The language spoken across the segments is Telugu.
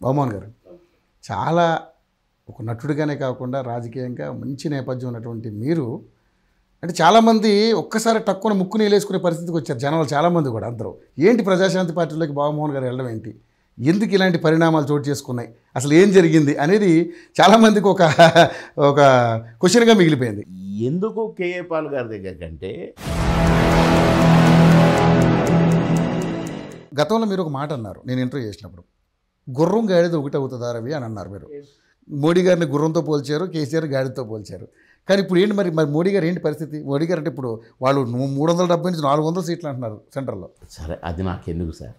బామోహన్ గారు చాలా ఒక నటుడిగానే కాకుండా రాజకీయంగా మంచి నేపథ్యం ఉన్నటువంటి మీరు అంటే చాలామంది ఒక్కసారి తక్కువ ముక్కు నీలేసుకునే పరిస్థితికి వచ్చారు జనాలు చాలామంది కూడా అందరూ ఏంటి ప్రజాశాంతి పార్టీలోకి బాబుమోహన్ గారు వెళ్ళడం ఏంటి ఎందుకు ఇలాంటి పరిణామాలు చోటు చేసుకున్నాయి అసలు ఏం జరిగింది అనేది చాలామందికి ఒక ఒక క్వశ్చన్గా మిగిలిపోయింది ఎందుకు కేఏ పాల్ గారి దగ్గర కంటే గతంలో మీరు ఒక మాట అన్నారు నేను ఇంటర్వ్యూ చేసినప్పుడు గుర్రం గాడిద ఒకటి అవుతుందా రవి అని అన్నారు మీరు మోడీ గారిని గుర్రంతో పోల్చారు కేసీఆర్ గాడితో పోల్చారు కానీ ఇప్పుడు ఏంటి మరి మరి మోడీ గారు ఏంటి పరిస్థితి మోడీ గారు అంటే ఇప్పుడు వాళ్ళు ను- మూడు వందల డెబ్బై నుంచి నాలుగు వందల సీట్లు అంటున్నారు సెంటర్లో సరే అది నాకెందుకు సార్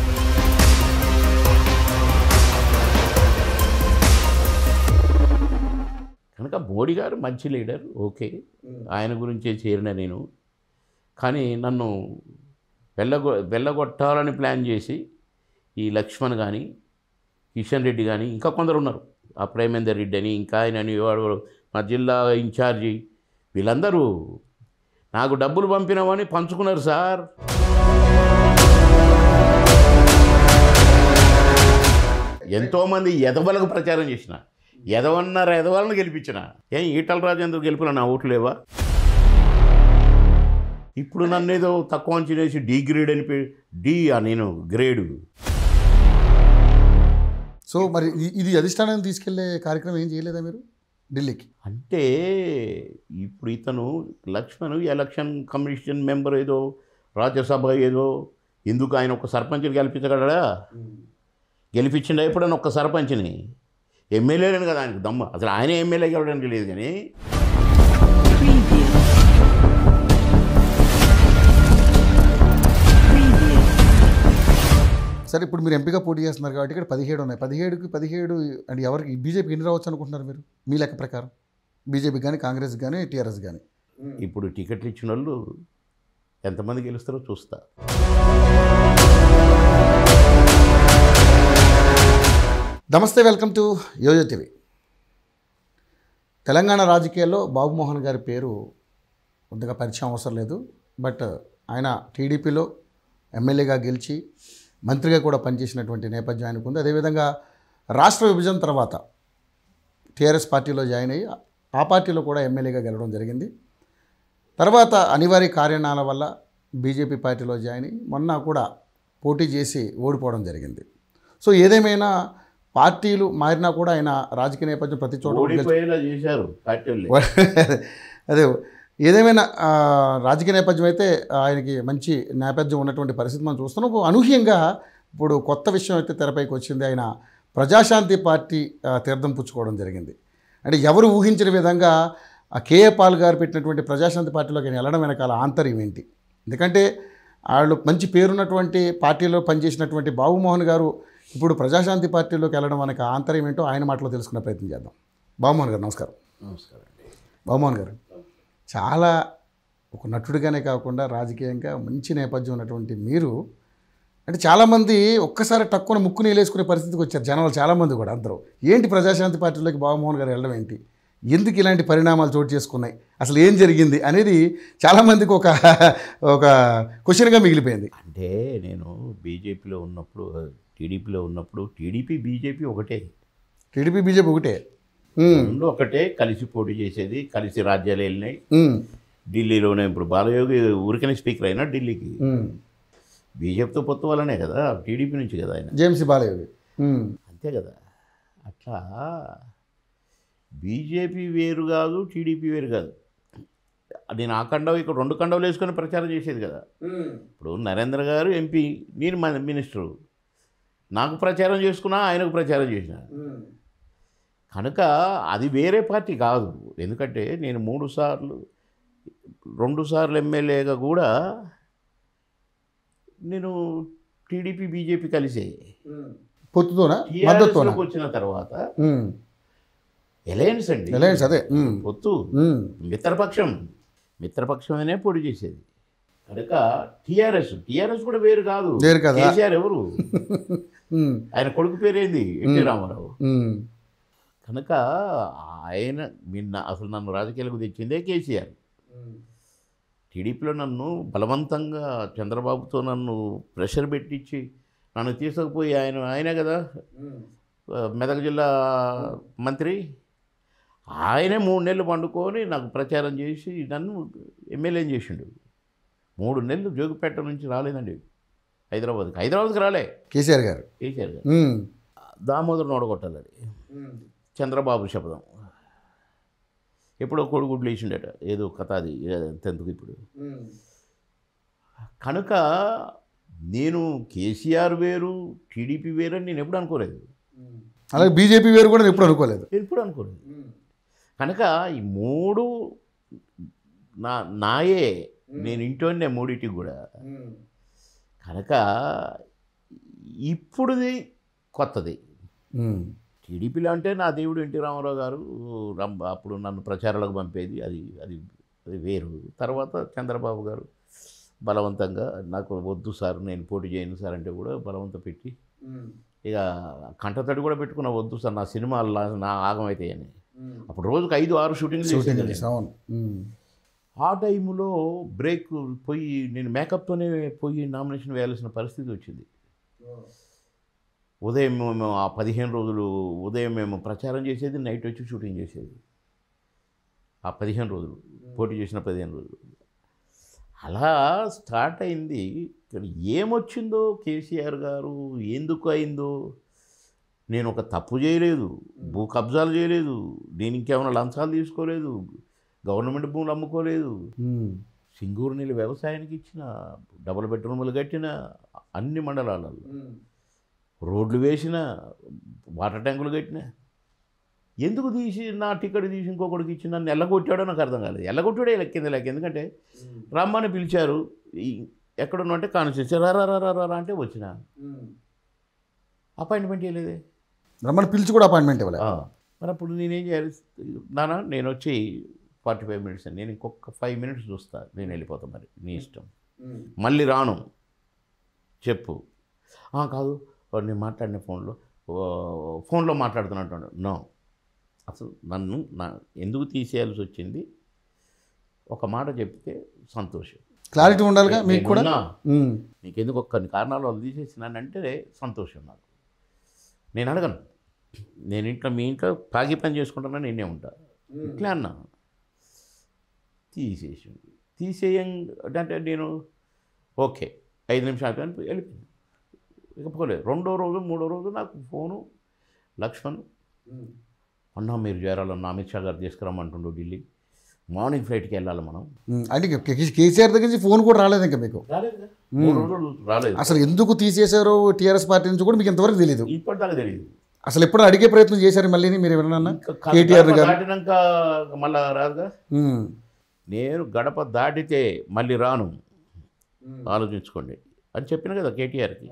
కనుక మోడీ గారు మంచి లీడర్ ఓకే ఆయన గురించే చేరిన నేను కానీ నన్ను వెళ్ళగొ వెళ్ళగొట్టాలని ప్లాన్ చేసి ఈ లక్ష్మణ్ కానీ కిషన్ రెడ్డి కానీ ఇంకా కొందరు ఉన్నారు ఆ ప్రేమేందర్ రెడ్డి అని ఇంకా ఆయన అని వాడు మా జిల్లా ఇన్ఛార్జి వీళ్ళందరూ నాకు డబ్బులు పంపినామని పంచుకున్నారు సార్ ఎంతోమంది ఎదవలకు ప్రచారం చేసిన ఎదవన్నారు ఎదవలను గెలిపించిన ఏం ఈటల రాజేంద్ర గెలుపులో నా ఓట్లు లేవా ఇప్పుడు నన్ను ఏదో తక్కువ అంచనేసి డి గ్రేడ్ అని పే డి ఆ నేను గ్రేడు సో మరి ఇ- ఇది అధిష్టానం తీసుకెళ్లే కార్యక్రమం ఏం చేయలేదా మీరు ఢిల్లీకి అంటే ఇప్పుడు ఇతను లక్ష్మణ్ ఎలక్షన్ కమిషన్ మెంబర్ ఏదో రాజ్యసభ ఏదో ఎందుకు ఆయన ఒక సర్పంచ్ని గెలిపించగలడా గెలిపించిండా ఎప్పుడైనా ఒక్క సర్పంచ్ని ఎమ్మెల్యేలని కదా ఆయనకు దమ్ము అసలు ఆయన ఎమ్మెల్యే గెలవడానికి లేదు కానీ Preview. Preview. సరే ఇప్పుడు మీరు ఎంపీగా పోటీ చేస్తున్నారు కాబట్టి ఇక్కడ పదిహేడు ఉన్నాయి పదిహేడుకి పదిహేడు అంటే ఎవరికి బీజేపీకి ఎన్ని రావచ్చు అనుకుంటున్నారు మీరు మీ లెక్క ప్రకారం బీజేపీ కానీ కాంగ్రెస్ కానీ టీఆర్ఎస్ కానీ ఇప్పుడు టికెట్లు ఇచ్చిన వాళ్ళు ఎంతమంది గెలుస్తారో చూస్తా నమస్తే welcome to Yojo TV Telangana రాజకీయాల్లో బాబుమోహన్ గారి పేరు కొద్దిగా పరిచయం అవసరం లేదు బట్ ఆయన టీడీపీలో ఎమ్మెల్యేగా గెలిచి మంత్రిగా కూడా పనిచేసినటువంటి నేపథ్యం ఆయనకు ఉంది అదేవిధంగా రాష్ట్ర విభజన తర్వాత టీఆర్ఎస్ పార్టీలో జాయిన్ అయ్యి ఆ పార్టీలో కూడా ఎమ్మెల్యేగా గెలవడం జరిగింది తర్వాత అనివార్య కారణాల వల్ల బీజేపీ పార్టీలో జాయిన్ అయ్యి మొన్న కూడా పోటీ చేసి ఓడిపోవడం జరిగింది సో ఏదేమైనా పార్టీలు మారినా కూడా ఆయన రాజకీయ నేపథ్యం ప్రతి చోట గెలిచి- ఓడిపోయేలా చేశారు పార్టీ వాళ్ళు అదే ఏదేమైనా ఆ, రాజకీయ నేపథ్యం అయితే ఆయనకి మంచి నేపథ్యం ఉన్నటువంటి పరిస్థితి మనం చూస్తున్నాం ఒక అనూహ్యంగా ఇప్పుడు కొత్త విషయం అయితే తెరపైకి వచ్చింది ఆయన ప్రజాశాంతి పార్టీ ఆ, తీర్థం పుచ్చుకోవడం జరిగింది అంటే ఎవరు ఊహించిన విధంగా ఆ కేఏ పాల్ గారు పెట్టినటువంటి ప్రజాశాంతి పార్టీలోకి ఆయన వెళ్ళడం వెనకాల ఆంతర్యం ఏంటి ఎందుకంటే వాళ్ళు మంచి పేరున్నటువంటి పార్టీలో పనిచేసినటువంటి బాబుమోహన్ గారు ఇప్పుడు ప్రజాశాంతి పార్టీలోకి వెళ్ళడం వెనక ఆంతర్యం ఏంటో ఆయన మాటలో తెలుసుకునే ప్రయత్నం చేద్దాం బాబుమోహన్ గారు నమస్కారం నమస్కారం అండి బాబుమోహన్ గారు చాలా ఒక నటుడిగానే కాకుండా రాజకీయంగా మంచి నేపథ్యం ఉన్నటువంటి మీరు అంటే చాలామంది ఒక్కసారి తక్కువ ముక్కు నీలేసుకునే పరిస్థితికి వచ్చారు జనాలు చాలామంది కూడా అందరూ ఏంటి ప్రజాశాంతి పార్టీలోకి బాబుమోహన్ గారు వెళ్ళడం ఏంటి ఎందుకు ఇలాంటి పరిణామాలు చోటు చేసుకున్నాయి అసలు ఏం జరిగింది అనేది చాలామందికి ఒక ఒక క్వశ్చన్గా మిగిలిపోయింది అంటే నేను బీజేపీలో ఉన్నప్పుడు టీడీపీలో ఉన్నప్పుడు టీడీపీ బీజేపీ ఒకటే టీడీపీ బీజేపీ ఒకటే ఉమ్, రెండు ఒకటే కలిసి పోటీ చేసేది కలిసి రాజ్యాలు వెళ్ళినాయి ఉమ్, ఢిల్లీలోనే ఇప్పుడు బాలయోగి ఊరికనే స్పీకర్ అయినా ఢిల్లీకి ఉమ్. బీజేపీతో పొత్తు వల్లనే కదా టీడీపీ నుంచి కదా ఆయన జేమ్స్ బాలయోగి ఉమ్, అంతే కదా అట్లా బీజేపీ వేరు కాదు టీడీపీ వేరు కాదు నేను ఆ కండవ ఇక్కడ రెండు కండవలు వేసుకొని ప్రచారం చేసేది కదా ఇప్పుడు నరేంద్ర గారు ఎంపీ నేను మన మినిస్టరు నాకు ప్రచారం చేసుకున్నా ఆయనకు ప్రచారం చేసిన కనుక అది వేరే పార్టీ కాదు ఎందుకంటే నేను మూడు సార్లు రెండు సార్లు ఎమ్మెల్యేగా కూడా నేను టీడీపీ బీజేపీ కలిసే పొత్తుతోనా TRS మద్దతుతోనా లోకి వచ్చిన తర్వాత ఉమ్, ఎలయన్స్ అండి రిలయన్స్ అదే ఉమ్, పొత్తు ఉమ్, మిత్రపక్షం మిత్రపక్షమనే పొడి చేసేది కనుక టీఆర్ఎస్ టీఆర్ఎస్ కూడా వేరు కాదు వేరు కదా. కేసీఆర్ ఎవరు ఉమ్, ఆయన కొడుకు పేరేంది ఎన్టీ రామారావు ఉమ్, కనుక ఆయన నిన్న అసలు నన్ను రాజకీయాలకు తెచ్చిందే కేసీఆర్ టీడీపీలో నన్ను బలవంతంగా చంద్రబాబుతో నన్ను ప్రెషర్ పెట్టించి నన్ను తీసుకుపోయి ఆయన ఆయనే కదా ఆ, మెదక్ జిల్లా మంత్రి ఆయనే మూడు నెలలు పండుకొని నాకు ప్రచారం చేసి నన్ను ఎమ్మెల్యేని చేసిండు మూడు నెలలు జోగిపేట నుంచి రాలేదండి హైదరాబాద్కి హైదరాబాద్కి రాలే కేసీఆర్ గారు కేసీఆర్ గారు ఉమ్. దామోదర్ నోడగొట్టాలని చంద్రబాబు శపథం ఎప్పుడో కొడుగుడ్లు వేసిండట ఏదో కథ అది టెన్త్కి ఇప్పుడు కనుక నేను కేసీఆర్ వేరు టీడీపీ వేరు అని నేను ఎప్పుడు అనుకోలేదు అలాగే బీజేపీ వేరు కూడా నేను ఎప్పుడు అనుకోలేదు నేను ఎప్పుడు అనుకోలేదు కనుక ఈ మూడు నా నాయే నేను ఇంటోనే మూడింటికి కూడా కనుక ఇప్పుడుది కొత్తది ఉమ్. టీడీపీలో అంటే నా దేవుడు ఎన్టీ రామారావు గారు రం అప్పుడు నన్ను ప్రచారాలకు పంపేది అది అది అది వేరు తర్వాత చంద్రబాబు గారు బలవంతంగా నాకు వద్దు సార్ నేను పోటీ చేయను సార్ అంటే కూడా బలవంత పెట్టి ఇక కంటతడి కూడా పెట్టుకున్న వద్దు సార్ నా సినిమాలు నా- నా ఆగమైతాయి అని అప్పుడు రోజుకి ఐదు ఆరు షూటింగ్లు షూటింగ్ చేసేది నేను. అవును ఉమ్. ఆ టైంలో బ్రేక్ పోయి నేను మేకప్తోనే పోయి నామినేషన్ వేయాల్సిన పరిస్థితి వచ్చింది ఉదయం మేము ఆ పదిహేను రోజులు ఉదయం మేము ప్రచారం చేసేది నైట్ వచ్చి షూటింగ్ చేసేది ఆ పదిహేను రోజులు పోటీ చేసిన పదిహేను రోజులు అలా స్టార్ట్ అయింది కానీ ఏమొచ్చిందో కేసీఆర్ గారు ఎందుకు అయిందో నేను ఒక తప్పు చేయలేదు భూ కబ్జాలు చేయలేదు నేను ఇంకేమైనా లంచాలు తీసుకోలేదు గవర్నమెంట్ భూములు అమ్ముకోలేదు ఉమ్. సింగూరు నీళ్ళు వ్యవసాయానికి ఇచ్చిన డబుల్ బెడ్రూములు కట్టిన అన్ని మండలాలలో రోడ్లు వేసిన వాటర్ ట్యాంకులు కట్టిన ఎందుకు తీసి నా టికెట్ తీసి ఇంకొకటికి ఇచ్చి నన్ను ఎల్లగొట్టాడో నాకు అర్థం కాలేదు ఎల్లగొట్టాడే లెక్కింది లెక్క ఎందుకంటే రమ్మని పిలిచారు ఈ- ఎక్కడున్నా అంటే కాన్స్టిట్యూన్సీ రా రా రా రా రా రా అంటే వచ్చిన అపాయింట్మెంట్ చేయలేదే రమ్మని పిలిచి కూడా అపాయింట్మెంట్ ఇవ్వలేదు ఆ, మరి అప్పుడు నేనేం చేయాలి నాన్న నేను వచ్చి ఫార్టీ ఫైవ్ మినిట్స్ నేను ఇంకొక ఫైవ్ మినిట్స్ చూస్తా నేను వెళ్ళిపోతాను మరి నీ ఇష్టం మళ్ళీ రాను చెప్పు "ఆ, కాదు వాడు నేను మాట్లాడిన ఫోన్లో ఓ, ఫోన్లో మాట్లాడుతున్నట్టు నో అసలు నన్ను నా ఎందుకు తీసేయాల్సి వచ్చింది ఒక మాట చెప్తే సంతోషం క్లారిటీ ఉండాలిగా మీకు కూడా నేనున్నా. ఉమ్. నీకు ఎందుకు కొన్ని కారణాల వల్ల తీసేసినానంటే సంతోషం నాకు నేను అడగను నేను ఇంట్లో మీ ఇంట్లో తాగి పని చేసుకుంటానని నేనే ఉంటా ఇట్లా అన్నా తీసేసి తీసేయం అంటే నేను ఓకే ఐదు నిమిషాలు కానీ వెళ్ళిపోయాను ఇకపోలేదు రెండో రోజు మూడో రోజు నాకు ఫోను లక్ష్మణ్ అన్నా మీరు చేరాలన్న అమిత్ షా గారు తీసుకురమ్మంటుండు ఢిల్లీ మార్నింగ్ ఫ్లైట్కి వెళ్ళాలి మనం ఉమ్. అంటే కే- కే- కేసీఆర్ దగ్గర నుంచి ఫోన్ కూడా రాలేదు ఇంకా మీకు రాలేదు మూడు రోజులు రాలేదు అసలు ఎందుకు తీసేశారో టీఆర్ఎస్ పార్టీ నుంచి కూడా మీకు ఇంతవరకు తెలియదు ఇప్పటిదాకా తెలియదు అసలు ఎప్పుడు అడిగే ప్రయత్నం చేశారు మళ్ళీ మీరు ఎవరన్నా ఇంకా కేటీఆర్ గడప గారు దాటినాక మళ్ళా రాదుగా ఉమ్. నేను గడప దాటితే మళ్ళీ రాను ఆలోచించుకోండి అని చెప్పిన కదా కేటీఆర్కి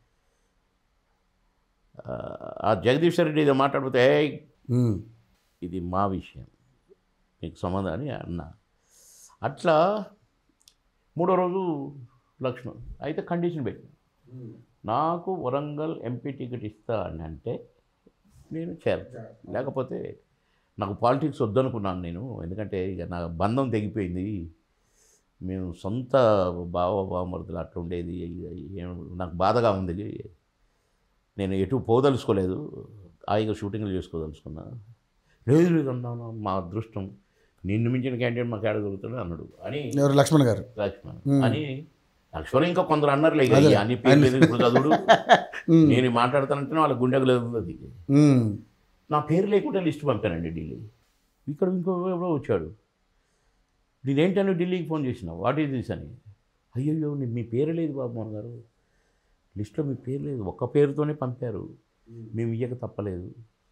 ఆ, ఆ జగదీష్ రెడ్డి ఏదో మాట్లాడితే "ఏయ్, ఉమ్. ఇది మా విషయం నీకు సంబంధం అని అన్నా అట్లా మూడో రోజు లక్ష్మణ్ అయితే కండిషన్ పెట్టిన నాకు వరంగల్ ఎంపీ టికెట్ ఇస్తా అని అంటే నేను చేరతా లేకపోతే నాకు పాలిటిక్స్ వద్దనుకున్నాను నేను ఎందుకంటే ఇక నా బంధం తెగిపోయింది మేము సొంత బావ బావమరుదులు అట్లా ఉండేది ఇక ఏం నాకు బాధగా ఉంది నేను ఎటు పోదలుచుకోలేదు హాయిగా షూటింగ్లు చేసుకోదలుచుకున్నా లేదు లేదు అన్నాను మా అదృష్టం నిన్ను మించిన క్యాండిడేట్ మాకు ఏడ దొరుకుతాడు అన్నాడు అని ఎవరు లక్ష్మణ్ గారు లక్ష్మణ్ అని లక్ష్మణ్ ఇంకా కొందరు అన్నారు లేక అదే. అన్ని పేర్లు ఎందుకు ఇప్పుడు చదువుడు ఉమ్. నేను మాట్లాడుతానంటే వాళ్ళ గుండెకు లేదు అది ఉమ్. నా పేరు లేకుండా లిస్ట్ పంపానండి ఢిల్లీ ఇక్కడ ఇంకో ఎవరో వచ్చాడు నేనేంటని ఢిల్లీకి ఫోన్ చేసిన వాట్ ఈజ్ దిస్ అని అయ్యయ్యో నీ- మీ పేరు లేదు బాబు మోహన్ గారు లిస్ట్లో మీ పేరు లేదు ఒక్క పేరుతోనే పంపారు మేము ఇయ్యక తప్పలేదు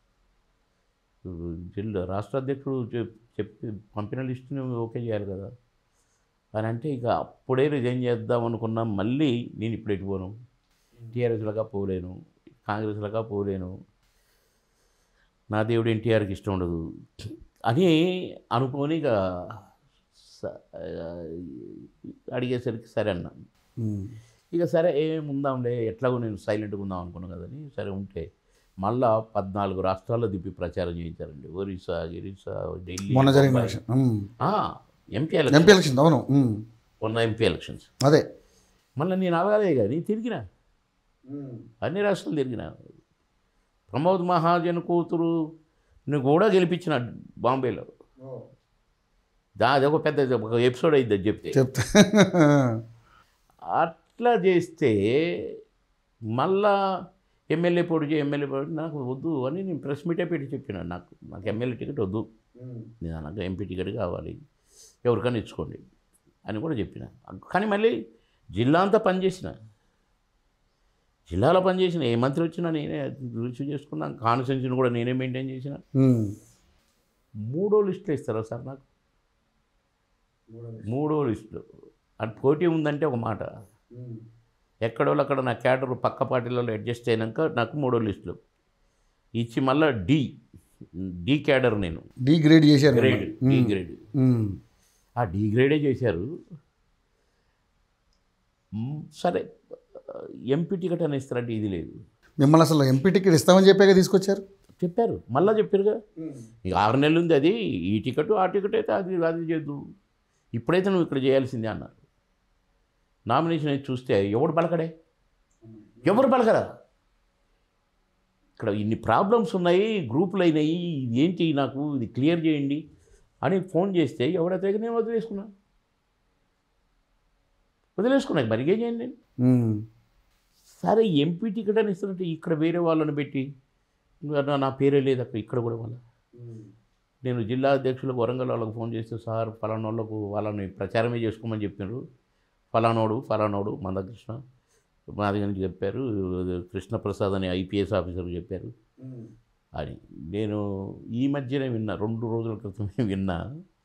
జిల్లా రాష్ట్ర అధ్యక్షుడు చెప్- చెప్పి పంపిన లిస్టుని ఓకే చేయాలి కదా అని అంటే ఇక అప్పుడే రిజైన్ చేద్దాం అనుకున్నా మళ్ళీ నేను ఇప్పుడు ఎటు పోను టీఆర్ఎస్లాగా పోలేను కాంగ్రెస్లాగా పోలేను నా దేవుడు ఎన్టీఆర్కి ఇష్టం ఉండదు అని అనుకొని ఇక స- అడిగేసరికి సరే అన్నాను ఉమ్. ఇక సరే ఏం ఉందాంలే ఎట్లాగో నేను సైలెంట్గా ఉందాం అనుకున్నాను కదని సరే ఉంటే మళ్ళా పద్నాలుగు రాష్ట్రాల్లో దిప్పి ప్రచారం చేయించారండి ఒరిస్సా గిరిస్సా ఢిల్లీ మొన్న జరిగిన బొంబాయి. ఎలక్షన్ ఉమ్. ఆ, ఎంపీ ఎంపీ ఎలక్షన్ ఎలక్షన్ అవును ఉమ్. మొన్న ఎంపీ ఎలక్షన్స్ అదే మళ్ళీ నేను అలాగే కానీ తిరిగిన అన్ని రాష్ట్రాలు తిరిగిన ప్రమోద్ మహాజన్ కూతురు కూడా గెలిపించిన బాంబేలో దా అదొక పెద్ద ఒక ఎపిసోడ్ అయింది అది చెప్తే చెప్తా అట్లా చేస్తే మళ్ళా ఎమ్మెల్యే పొడి చేయి ఎమ్మెల్యే పొడి నాకు వద్దు అని నేను ప్రెస్ మీటే పెట్టి చెప్పిన నాకు నాకు ఎమ్మెల్యే టికెట్ వద్దు నేను నాకు ఎంపీ టికెట్ కావాలి ఎవరికైనా ఇచ్చుకోండి అని కూడా చెప్పిన కానీ మళ్ళీ జిల్లా అంతా పనిచేసిన జిల్లాలో పనిచేసిన ఏ మంత్రి వచ్చినా నేనే రిసీవ్ చేసుకున్నాను కాన్స్టిట్యూన్సీని కూడా నేనే మెయింటైన్ చేసిన ఉమ్. మూడో లిస్టులు ఇస్తారా సార్ నాకు మూడో లిస్టులు అది పోటీ ఉందంటే ఒక మాట ఎక్కడో అక్కడ నా క్యాడర్ పక్క పార్టీలలో అడ్జస్ట్ అయినాక నాకు మూడో లిస్టులు ఇచ్చి మళ్ళా డి డి క్యాడర్ నేను డీ గ్రేడ్ చేశారు grade D um. Grade um. ఆ డి గ్రేడే చేశారు మ్, సరే ఎంపీ టికెట్ అని ఇస్తారంటే ఇది లేదు మిమ్మల్ని అసలు ఎంపీ టికెట్ ఇస్తామని చెప్పాక తీసుకొచ్చారు చెప్పారు మళ్ళా చెప్పారుగా ఇక ఆరు నెలలు ఉంది అది ఈ టికెట్ ఆ టికెట్ అయితే అది అది చేద్దు ఇప్పుడైతే నువ్వు ఇక్కడ చేయాల్సిందే అన్నారు నామినేషన్ అయితే చూస్తే ఎవడు పలకడే ఎవరు పలకరా ఇక్కడ ఇన్ని ప్రాబ్లమ్స్ ఉన్నాయి గ్రూపులు అయినాయి ఇది ఏంటి నాకు ఇది క్లియర్ చేయండి అని ఫోన్ చేస్తే ఎవడైతే నేను వదిలేసుకున్నా వదిలేసుకున్నా మరి ఏం చేయండి నేను ఉమ్. సరే ఎంపీ టికెట్ అని ఇస్తున్నట్టు ఇక్కడ వేరే వాళ్ళని పెట్టి నా- నా పేరే లేదు అక్కడ ఇక్కడ కూడా వాళ్ళ నేను జిల్లా అధ్యక్షులకు వరంగల్ వాళ్ళకు ఫోన్ చేస్తే సార్ ఫలానా వాళ్ళకు వాళ్ళని ప్రచారమే చేసుకోమని చెప్పారు ఫలానోడు ఫలానోడు మందకృష్ణ మా దగ్గర నుంచి చెప్పారు కృష్ణప్రసాద్ అనే ఐపీఎస్ ఆఫీసర్ చెప్పారు అని నేను ఈ మధ్యనే విన్నా రెండు రోజుల క్రితమే విన్నా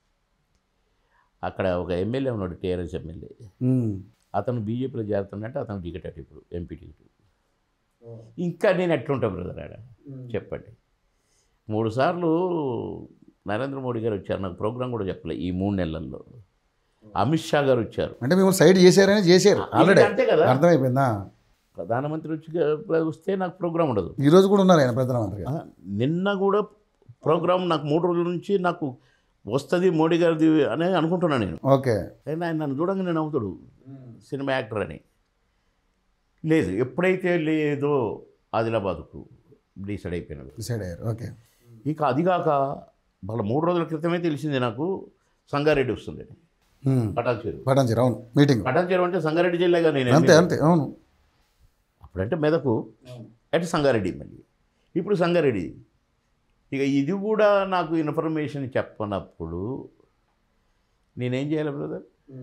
అక్కడ ఒక ఎమ్మెల్యే ఉన్నాడు టీఆర్ఎస్ ఎమ్మెల్యే ఉమ్. అతను బీజేపీలో చేరుతున్నట్టు అతను టికెట్ అటు ఇప్పుడు ఎంపీ టికెట్ ఇంకా నేను ఎట్లుంటా బ్రదర్ ఆడ చెప్పండి మూడు సార్లు నరేంద్ర మోడీ గారు వచ్చారు నాకు ప్రోగ్రాం కూడా చెప్పలే ఈ మూడు నెలల్లో అమిత్ షా గారు వచ్చారు అంటే మిమ్మల్ని సైడ్ చేశారని చేశారు ఆల్రెడీ అంతే కదా అర్థమైపోయిందా ప్రధానమంత్రి వచ్చి గా- వస్తే నాకు ప్రోగ్రాం ఉండదు ఈ రోజు కూడా ఉన్నారు ఆయన ప్రధానమంత్రి ఆ, నిన్న కూడా ప్రోగ్రాం నాకు మూడు రోజుల నుంచి నాకు వస్తుంది మోడీ గారిది అని అనుకుంటున్నాను నేను ఓకే కానీ ఆయన నన్ను చూడంగా నేను అవుతాడు సినిమా యాక్టర్ అని లేదు ఎప్పుడైతే లేదో ఆదిలాబాద్కు డిసైడ్ అయిపోయినాడు డిసైడ్ అయ్యారు ఓకే ఇక అది కాక వాళ్ళ మూడు రోజుల క్రితమే తెలిసింది నాకు సంగారెడ్డి వస్తుంది ఉమ్. పటాన్ చెరువు పటాన్చెరు అవును మీటింగ్ పటాన్ చెరువు అంటే సంగారెడ్డి జిల్లాగా నేను అంతే ఎమ్మెల్యే. అంతే అవును అప్పుడంటే మెదకు అటు సంగారెడ్డి మళ్ళీ ఇప్పుడు సంగారెడ్డి ఇక ఇది కూడా నాకు ఇన్ఫర్మేషన్ చెప్పనప్పుడు నేనేం చేయాలి బ్రదర్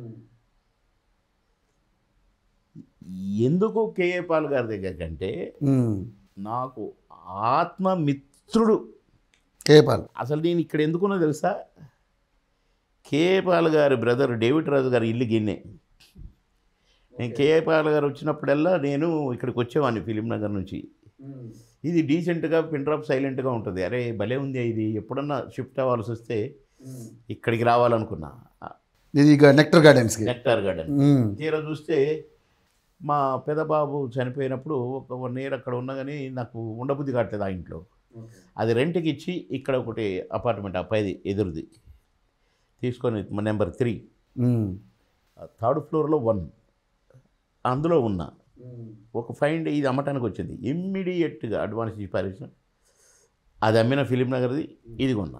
ఎందుకు కేఏ పాల్ గారి దగ్గర కంటే ఉమ్. నాకు ఆత్మమిత్రుడు కేపాల్ అసలు నేను ఇక్కడ ఎందుకున్నా తెలుసా కేఏ పాల్ గారి బ్రదర్ డేవిడ్ రాజు గారి ఇల్లు గిన్నె నేను కేఏ పాల్ గారు వచ్చినప్పుడల్లా నేను ఇక్కడికి వచ్చేవాడిని ఫిలిం నగర్ నుంచి ఇది డీసెంట్గా పిన్ డ్రాప్ సైలెంట్గా ఉంటుంది అరే భలే ఉంది ఇది ఎప్పుడన్నా షిఫ్ట్ అవ్వాల్సి వస్తే ఇక్కడికి రావాలనుకున్నా ఇది ఇక నెక్టర్ గార్డెన్స్కి నెక్టార్ గార్డెన్ ఉమ్. తీరా చూస్తే మా పెదబాబు చనిపోయినప్పుడు ఒక వన్ ఇయర్ అక్కడ ఉన్నా కానీ నాకు ఉండబుద్ధి కావట్లేదు ఆ ఇంట్లో అది రెంట్కి ఇచ్చి ఇక్కడ ఒకటి అపార్ట్మెంట్ అబ్బాయిది ఎదురుది తీసుకొని నెంబర్ త్రీ ఉమ్. థర్డ్ ఫ్లోర్లో వన్ అందులో ఉన్నా ఒక ఫైండ్ ఇది అమ్మటానికి వచ్చింది ఇమ్మీడియట్గా అడ్వాన్స్ ఇచ్చి పారేసిన అది అమ్మిన ఫిలిం నగర్ది ఇది కొన్నా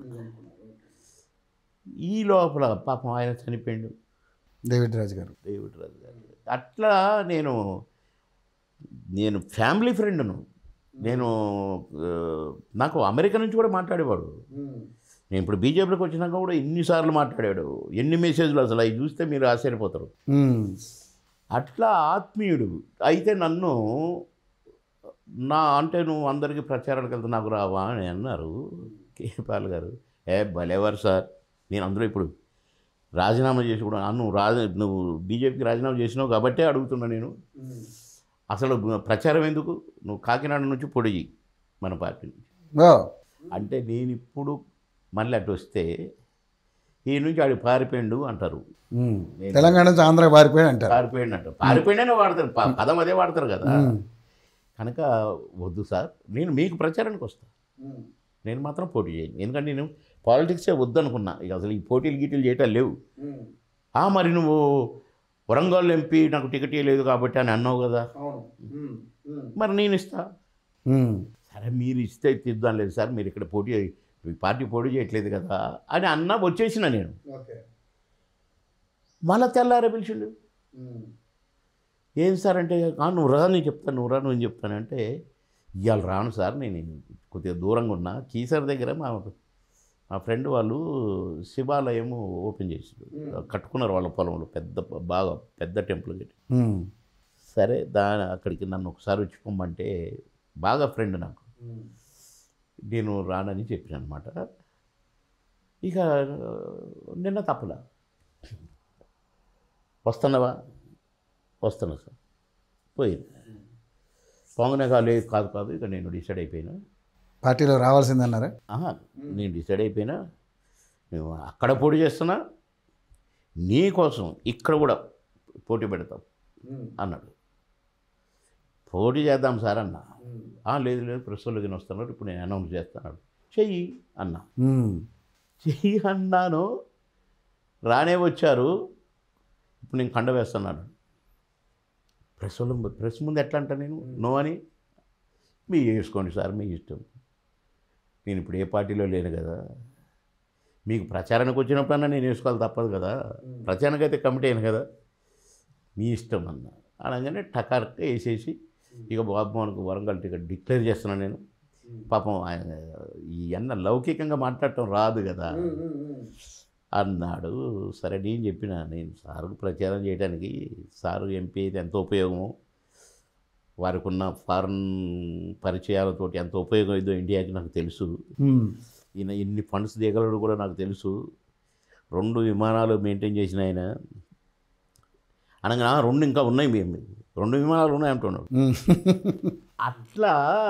ఈ లోపల పాపం ఆయన చనిపోయిండు డేవిడ్ రాజు గారు దేవుడు రాజు గారు అట్లా నేను నేను ఫ్యామిలీ ఫ్రెండ్ను నేను ఆ, నాకు అమెరికా నుంచి కూడా మాట్లాడేవాడు నేను ఇప్పుడు బీజేపీలోకి వచ్చినాక కూడా ఎన్నిసార్లు మాట్లాడాడు ఎన్ని మెసేజ్లు అసలు అవి చూస్తే మీరు ఆశ్చర్యపోతారు ఉమ్. అట్లా ఆత్మీయుడు అయితే నన్ను నా అంటే నువ్వు అందరికీ ప్రచారానికి వెళ్తే నాకు రావా అని అన్నారు కేపాల్ గారు ఏ భలేవారు సార్ నేను అందరూ ఇప్పుడు రాజీనామా చేసి కూడా "ఆ, నువ్వు రాజ నువ్వు బీజేపీకి రాజీనామా చేసినావు కాబట్టే అడుగుతున్నా నేను అసలు ప్రచారం ఎందుకు నువ్వు కాకినాడ నుంచి పొడిగి మన పార్టీ నుంచి ఓ. అంటే నేను ఇప్పుడు మళ్ళీ అటు వస్తే ఈ నుంచి ఆడికి పారిపోయిండు అంటారు ఉమ్. తెలంగాణ నుంచి ఆంధ్ర పారిపోయాడు అంటారు పారిపోయిండు అంటారు పారిపోయిండనే వాడతారు ప- పదం అదే వాడతారు కదా ఉమ్. కనుక వద్దు సార్ నేను మీకు ప్రచారానికి వస్తా నేను మాత్రం పోటీ చేయను ఎందుకంటే నేను పాలిటిక్సే వద్దనుకున్నా ఇక అసలు ఈ పోటీలు గీటీలు చేయటం లేవు ఆ మరి నువ్వు వరంగల్ ఎంపీ నాకు టికెట్ ఇవ్వలేదు కాబట్టి అని అన్నావు కదా మరి నేను ఇస్తా ఉమ్. సరే అరే మీరు ఇస్తే తీద్దాం లేదు సార్ మీరు ఇక్కడ పోటీ ఈ పార్టీ పోటీ చేయట్లేదు కదా అని అన్న వచ్చేసిన నేను ఓకే మళ్ళా తెల్లారే పిలిచిండు ఏం సార్ అంటే "ఆ, నువ్వు రా నేను చెప్తాను నువ్వు రా నువ్వు చెప్తానంటే ఇవాళ రాను సార్ నేను కొద్దిగా దూరంగా ఉన్నా కీసర్ దగ్గర మా మా ఫ్రెండ్ వాళ్ళు శివాలయం ఓపెన్ చేసారు కట్టుకున్నారు వాళ్ళ పొలంలో పెద్ద బాగా పెద్ద టెంపుల్ కట్టి సరే దా అక్కడికి నన్ను ఒకసారి వచ్చి పొమ్మంటే బాగా ఫ్రెండ్ నాకు నేను రానని చెప్పిన అనమాట ఇక నిన్న తప్పలా వస్తున్నావా వస్తున్నా సార్ పోయింది పొంగనే కాదు లేదు కాదు కాదు ఇక నేను డిసైడ్ అయిపోయినా పార్టీలో రావాల్సిందన్నారా ఆహా, నేను డిసైడ్ అయిపోయినా మేము అక్కడ పోటీ చేస్తున్నా నీ కోసం ఇక్కడ కూడా పోటీ పెడతాం అన్నాడు పోటీ చేద్దాం సార్ అన్న "ఆ, లేదు లేదు ప్రెస్ వాళ్ళకి వస్తున్నారు ఇప్పుడు నేను అనౌన్స్ చేస్తున్నాడు చెయ్యి అన్నా ఉమ్. చెయ్యి అన్నాను రానే వచ్చారు ఇప్పుడు నేను కండ వేస్తున్నాను ప్రెస్ వాళ్ళు ప్రెస్ ముందు ఎట్లా అంటా నేను నో అని మీ వేసుకోండి సార్ మీ ఇష్టం నేను ఇప్పుడు ఏ పార్టీలో లేను కదా మీకు ప్రచారానికి వచ్చినప్పుడన్నా నేను వేసుకోవాలి తప్పదు కదా ప్రచారానికి అయితే కమిటీ అయిన కదా మీ ఇష్టం అన్న అనగానే టకార్క వేసేసి ఇక బాబు మనకు వరంగల్ టికెట్ డిక్లేర్ చేస్తున్నాను నేను పాపం ఆయన ఈ అన్న లౌకికంగా మాట్లాడటం రాదు కదా అన్నాడు సరే నేను చెప్పిన నేను సార్కు ప్రచారం చేయడానికి సారు ఎంపీ అయితే ఎంత ఉపయోగమో వారికి ఉన్న ఫారెన్ పరిచయాలతోటి ఎంత ఉపయోగం అయిందో ఇండియాకి నాకు తెలుసు ఉమ్. ఈయన ఎన్ని ఫండ్స్ దిగలడు కూడా నాకు తెలుసు రెండు విమానాలు మెయింటైన్ చేసిన ఆయన అనగా "ఆ, రెండు ఇంకా ఉన్నాయి మేము రెండు విమానాలు ఉన్నాయి అంటున్నాడు ఉమ్. అట్లా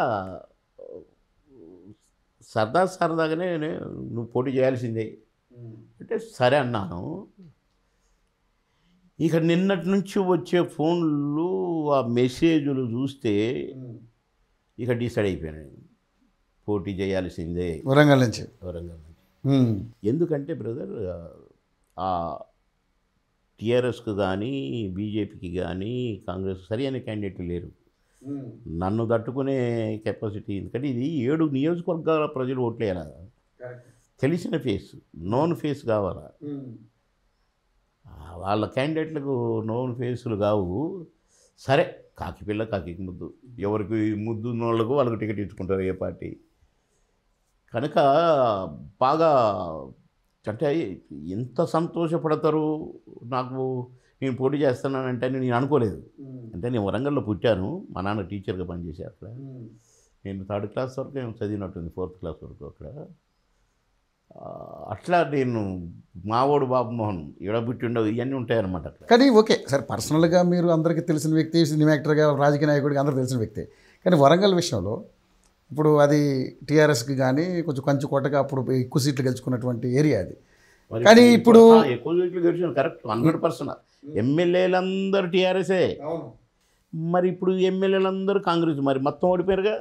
సరదా సరదాగానే నే- నువ్వు పోటీ చేయాల్సిందే అంటే సరే అన్నాను ఇక నిన్నటి నుంచి వచ్చే ఫోన్లు ఆ మెసేజ్లు చూస్తే ఇక డిసైడ్ అయిపోయాను నేను. పోటీ చేయాల్సిందే వరంగల్ నుంచి వరంగల్ నుంచి ఉమ్. ఎందుకంటే బ్రదర్ ఆ టీఆర్ఎస్కి కానీ బీజేపీకి కానీ కాంగ్రెస్ సరైన క్యాండిడేట్లు లేరు నన్ను తట్టుకునే కెపాసిటీ ఎందుకంటే ఇది ఏడు నియోజకవర్గాల ప్రజలు ఓట్లేయాలా తెలిసిన ఫేస్ నోన్ ఫేస్ కావాలా ఆ, వాళ్ళ క్యాండిడేట్లకు నోన్ ఫేసులు కావు సరే కాకి పిల్ల కాకి ముద్దు ఎవరికి ముద్దు ఉన్న వాళ్ళకు వాళ్ళకి టికెట్ ఇచ్చుకుంటారు ఏ పార్టీ కనుక బాగా అంటే ఎంత సంతోషపడతారు నాకు నేను పోటీ చేస్తున్నానంటే నేను అనుకోలేదు అంటే నేను వరంగల్లో పుట్టాను మా నాన్న టీచర్గా పనిచేసే అక్కడ నేను థర్డ్ క్లాస్ వరకు ఏమో చదివినట్టుంది ఫోర్త్ క్లాస్ వరకు అక్కడ ఆ, అట్లా నేను మావోడు బాబు మోహన్ ఇడబుట్టిండవు ఇవన్నీ ఉంటాయన్నమాట అట్లా కానీ ఓకే సరే పర్సనల్గా మీరు అందరికీ తెలిసిన వ్యక్తి సినిమా యాక్టర్గా రాజకీయ నాయకుడిగా అందరికీ తెలిసిన వ్యక్తి కానీ వరంగల్ విషయంలో ఇప్పుడు అది టీఆర్ఎస్కి కానీ కొంచెం కంచు కొట్టగా అప్పుడు ఎక్కువ సీట్లు గెలుచుకున్నటువంటి ఏరియా అది మరి కానీ ఇప్పుడు ఆ, ఎక్కువ సీట్లు గెలిచిన కరెక్ట్ హండ్రెడ్ పర్సెంట్ ఎమ్మెల్యేలందరూ టీఆర్ఎస్ఏ మరి ఇప్పుడు ఎమ్మెల్యేలందరూ కాంగ్రెస్ మరి మొత్తం ఓడిపోయారుగా